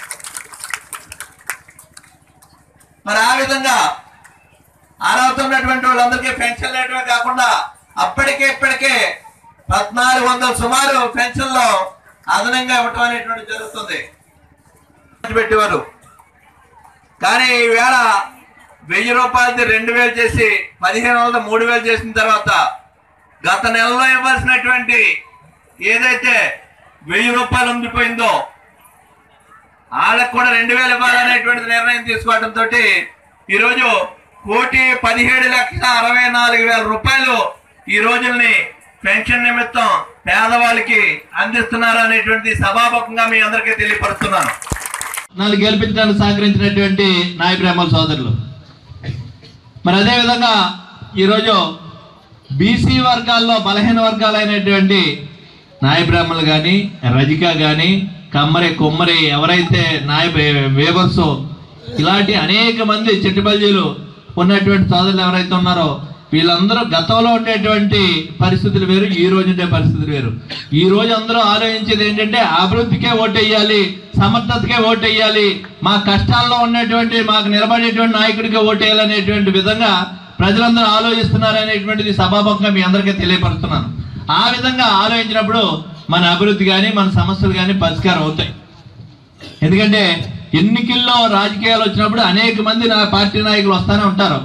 [SPEAKER 2] మరి ఆ విధంగా అర్హతున్నటువంటి వాళ్ళందరికీ పెన్షన్ లేటమే కాకుండా అప్పటికే ఇప్పటికే పద్నాలుగు వందల సుమారు పెన్షన్లో అదనంగా ఇవ్వటం అనేటువంటి జరుగుతుంది పెట్టేవారు కానీ ఈవేళ వెయ్యి రూపాయలది రెండు వేలు చేసి పదిహేను వందల మూడు వేలు చేసిన తర్వాత గత నెలలో ఇవ్వాల్సినటువంటి ఏదైతే వెయ్యి రూపాయలు ఉండిపోయిందో వాళ్ళకు కూడా రెండు వేలు ఇవ్వాలనేటువంటి నిర్ణయం తీసుకోవడంతో ఈరోజు కోటి పదిహేడు లక్షల అరవై నాలుగు వేల రూపాయలు ఈ రోజుల్ని పెన్షన్ నిమిత్తం పేదవాళ్ళకి అందిస్తున్నారు అనేటువంటి సభాముఖంగా మీ అందరికీ తెలియపరుస్తున్నాను
[SPEAKER 22] నన్ను గెలిపించడానికి సహకరించినటువంటి నాయ బ్రాహ్మణ సోదరులు మరి అదేవిధంగా ఈరోజు బీసీ వర్గాల్లో బలహీన వర్గాలైనటువంటి నాయ బ్రాహ్మణులు కానీ రజిక కానీ కమ్మరి కొమ్మరి ఎవరైతే నాయ వేవర్స్ ఇలాంటి అనేక మంది చెట్టుబల్జీలు ఉన్నటువంటి సోదరులు ఎవరైతే ఉన్నారో వీళ్ళందరూ గతంలో ఉండేటువంటి పరిస్థితులు వేరు ఈ రోజు ఉండే పరిస్థితులు వేరు ఈ రోజు అందరూ ఆలోచించేది ఏంటంటే అభివృద్ధికే ఓటేయాలి సమర్థతకే ఓటేయాలి మా కష్టాల్లో ఉన్నటువంటి మాకు నిలబడేటువంటి నాయకుడికే ఓటేయాలనేటువంటి విధంగా ప్రజలందరూ ఆలోచిస్తున్నారు అనేటువంటిది సభాముఖంగా మీ అందరికీ తెలియపరుస్తున్నాను ఆ విధంగా ఆలోచించినప్పుడు మన అభివృద్ధి కానీ మన సమస్యలు కానీ పరిష్కారం అవుతాయి ఎందుకంటే ఎన్నికల్లో రాజకీయాలు వచ్చినప్పుడు అనేక మంది నా పార్టీ నాయకులు వస్తానే ఉంటారు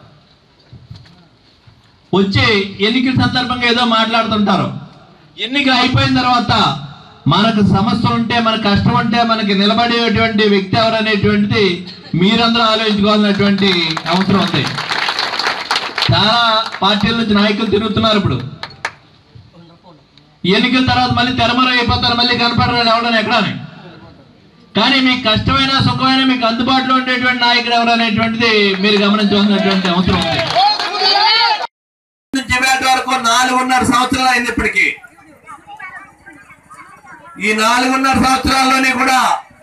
[SPEAKER 22] వచ్చి ఎన్నికల సందర్భంగా ఏదో మాట్లాడుతుంటారు ఎన్నికలు అయిపోయిన తర్వాత మనకు సమస్యలు ఉంటే మన కష్టం ఉంటే మనకి నిలబడేటువంటి వ్యక్తి ఎవరనేటువంటిది మీరందరూ ఆలోచించుకోవాల్సినటువంటి అవసరం ఉంది చాలా పార్టీల నుంచి నాయకులు తిరుగుతున్నారు ఇప్పుడు ఎన్నికల తర్వాత మళ్ళీ తెరమర అయిపోతారు మళ్ళీ కనపడరు ఎవడని ఎక్కడని కానీ మీకు కష్టమైన సుఖమైన మీకు అందుబాటులో ఉండేటువంటి నాయకుడు ఎవరు అనేటువంటిది మీరు గమనించవలసినటువంటి అవసరం ఉంది
[SPEAKER 2] నుంచి వేటి వరకు నాలుగున్నర సంవత్సరాలు అయింది ఇప్పటికి ఈ నాలుగున్నర సంవత్సరాల్లోనే కూడా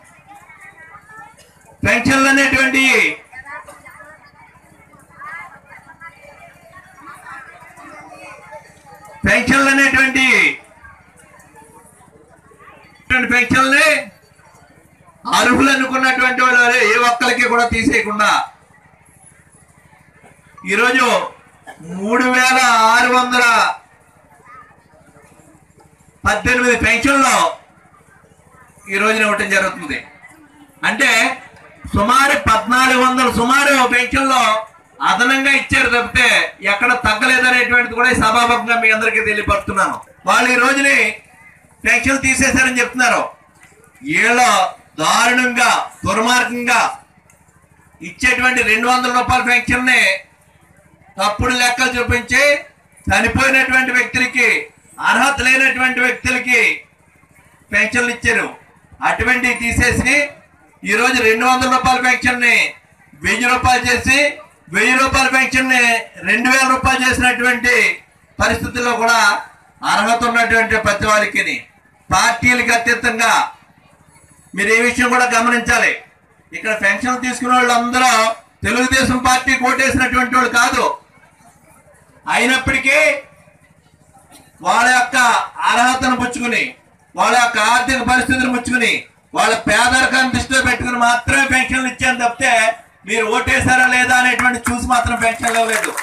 [SPEAKER 2] పెన్షన్లు అనేటువంటి పెన్షన్లు అనేటువంటి పెన్షన్లే అర్హులు అనుకున్నటువంటి వాళ్ళు ఏ ఒక్కరికి కూడా తీసేయకుండా ఈరోజు మూడు వేల ఆరు వందల పద్దెనిమిది పెన్షన్లు ఈ రోజున ఇవ్వటం జరుగుతుంది అంటే సుమారు పద్నాలుగు వందల సుమారు పెన్షన్లు అదనంగా ఇచ్చారు తప్పితే ఎక్కడ తగ్గలేదనేటువంటిది కూడా ఈ సభాముఖంగా మీ అందరికీ తెలియపరుస్తున్నాను వాళ్ళు ఈ రోజుని పెన్షన్ తీసేశారని చెప్తున్నారు వీళ్ళ దారుణంగా దుర్మార్గంగా ఇచ్చేటువంటి రెండు వందల రూపాయల పెన్షన్ని తప్పుడు లెక్కలు చూపించి చనిపోయినటువంటి వ్యక్తులకి అర్హత లేనటువంటి వ్యక్తులకి పెన్షన్లు ఇచ్చారు అటువంటివి తీసేసి ఈరోజు రెండు వందల రూపాయల పెన్షన్ని వెయ్యి రూపాయలు చేసి వెయ్యి రూపాయల పెన్షన్ని రెండు వేల రూపాయలు చేసినటువంటి పరిస్థితుల్లో కూడా అర్హత ఉన్నటువంటి ప్రతి వారికి పార్టీలకు అతీతంగా మీరు ఈ విషయం కూడా గమనించాలి ఇక్కడ పెన్షన్ తీసుకున్న వాళ్ళందరూ తెలుగుదేశం పార్టీ కోటేసినటువంటి వాళ్ళు కాదు అయినప్పటికీ వాళ్ళ యొక్క అర్హతను పుచ్చుకుని వాళ్ళ యొక్క ఆర్థిక పరిస్థితిని పుచ్చుకుని వాళ్ళ పేదరికాన్ని దృష్టిలో పెట్టుకుని మాత్రమే పెన్షన్లు ఇచ్చాను తప్పితే మీరు ఓటేశారా లేదా అనేటువంటి చూసి మాత్రం పెన్షన్లు ఇవ్వలేదు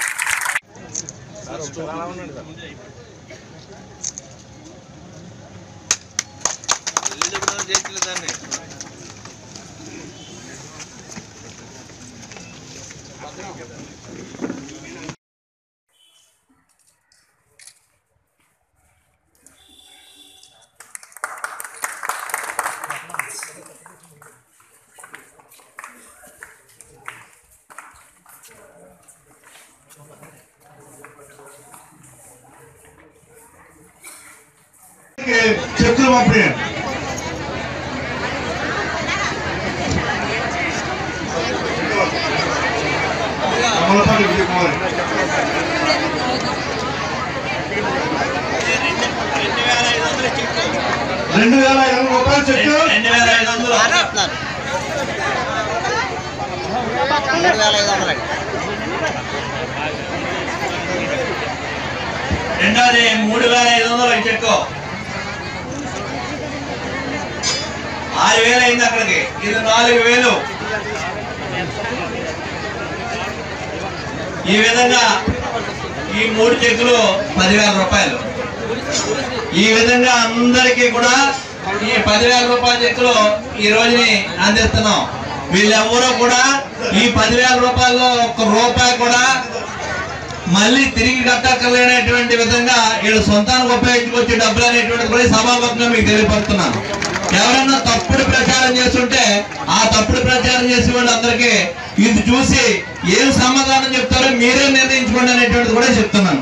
[SPEAKER 8] చెక్కులు పంపిణీ అమలపాటి విజయకుమారి రెండు వేల ఐదు వందల రూపాయలు చెక్కు
[SPEAKER 2] రెండు వేల ఐదు వందలు
[SPEAKER 20] రెండు వేల ఐదు వందలు
[SPEAKER 2] రెండోది మూడు వేల ఐదు వందలు చెక్కు ఆరు వేలు అయింది అక్కడికి ఇది నాలుగు వేలు ఈ విధంగా ఈ మూడు చెక్కులు పదివేల రూపాయలు ఈ విధంగా అందరికీ కూడా ఈ పదివేల రూపాయల చెక్కులు ఈ రోజుని అందిస్తున్నాం వీళ్ళెవరూ కూడా ఈ పదివేల రూపాయల్లో ఒక్క రూపాయి కూడా మళ్ళీ తిరిగి కట్టక్కర్లేనటువంటి విధంగా వీళ్ళు సొంతానికి ఉపయోగించుకొచ్చే డబ్బులు అనేటువంటిది కూడా ఈ సభాముఖంగా మీకు తెలియపరుస్తున్నాను ఎవరన్నా తప్పుడు ప్రచారం చేస్తుంటే ఆ తప్పుడు ప్రచారం చేసే వాళ్ళందరికీ ఇది చూసి ఏం సమాధానం చెప్తారో మీరే నిర్ణయించుకోండి అనేటువంటిది కూడా చెప్తున్నాను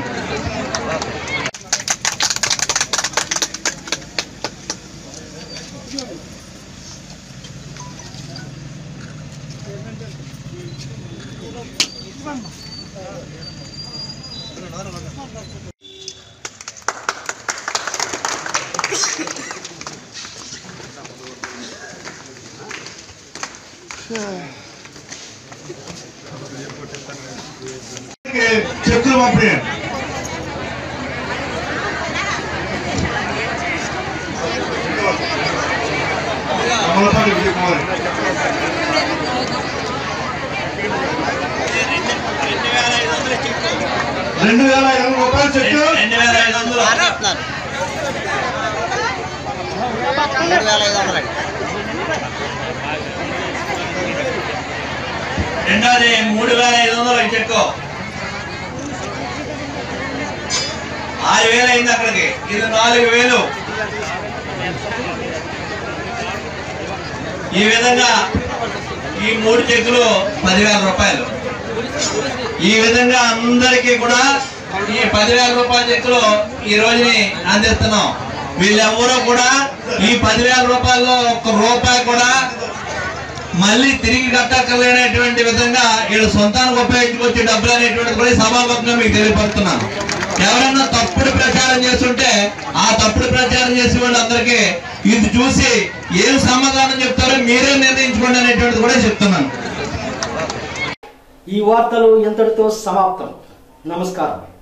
[SPEAKER 8] చెక్కులు పంపిణీ అమలపాటి విజయకుమారి రెండు వేల ఐదు వందల రూపాయలు చెక్కు
[SPEAKER 2] రెండు వేల ఐదు వందలు
[SPEAKER 20] రెండు వేల ఐదు వందలు
[SPEAKER 2] రెండోది మూడు వేల ఐదు వందలు ఈ చెక్కు ఆరు వేలు అయింది అక్కడికి ఇది నాలుగు వేలు ఈ విధంగా ఈ మూడు చెక్కులు పదివేల రూపాయలు ఈ విధంగా అందరికీ కూడా ఈ పదివేల రూపాయల చెక్కులు ఈ రోజుని అందిస్తున్నాం వీళ్ళెవరూ కూడా ఈ పదివేల రూపాయల్లో ఒక్క రూపాయి కూడా మళ్ళీ తిరిగి కట్టక్కర్లేనటువంటి విధంగా వీళ్ళు సొంతానికి ఉపయోగించుకొచ్చే డబ్బులు అనేటువంటిది కూడా ఈ సభాముఖంగా మీకు తెలియపడుతున్నాను ఎవరైనా తప్పుడు ప్రచారం చేస్తుంటే ఆ తప్పుడు ప్రచారం చేసే వాళ్ళందరికీ ఇది చూసి ఏం సమాధానం చెప్తారో మీరే నిర్ణయించుకోండి అనేటువంటిది కూడా చెప్తున్నాను
[SPEAKER 1] ఈ వార్తలు ఇంతటితో సమాప్తం నమస్కారం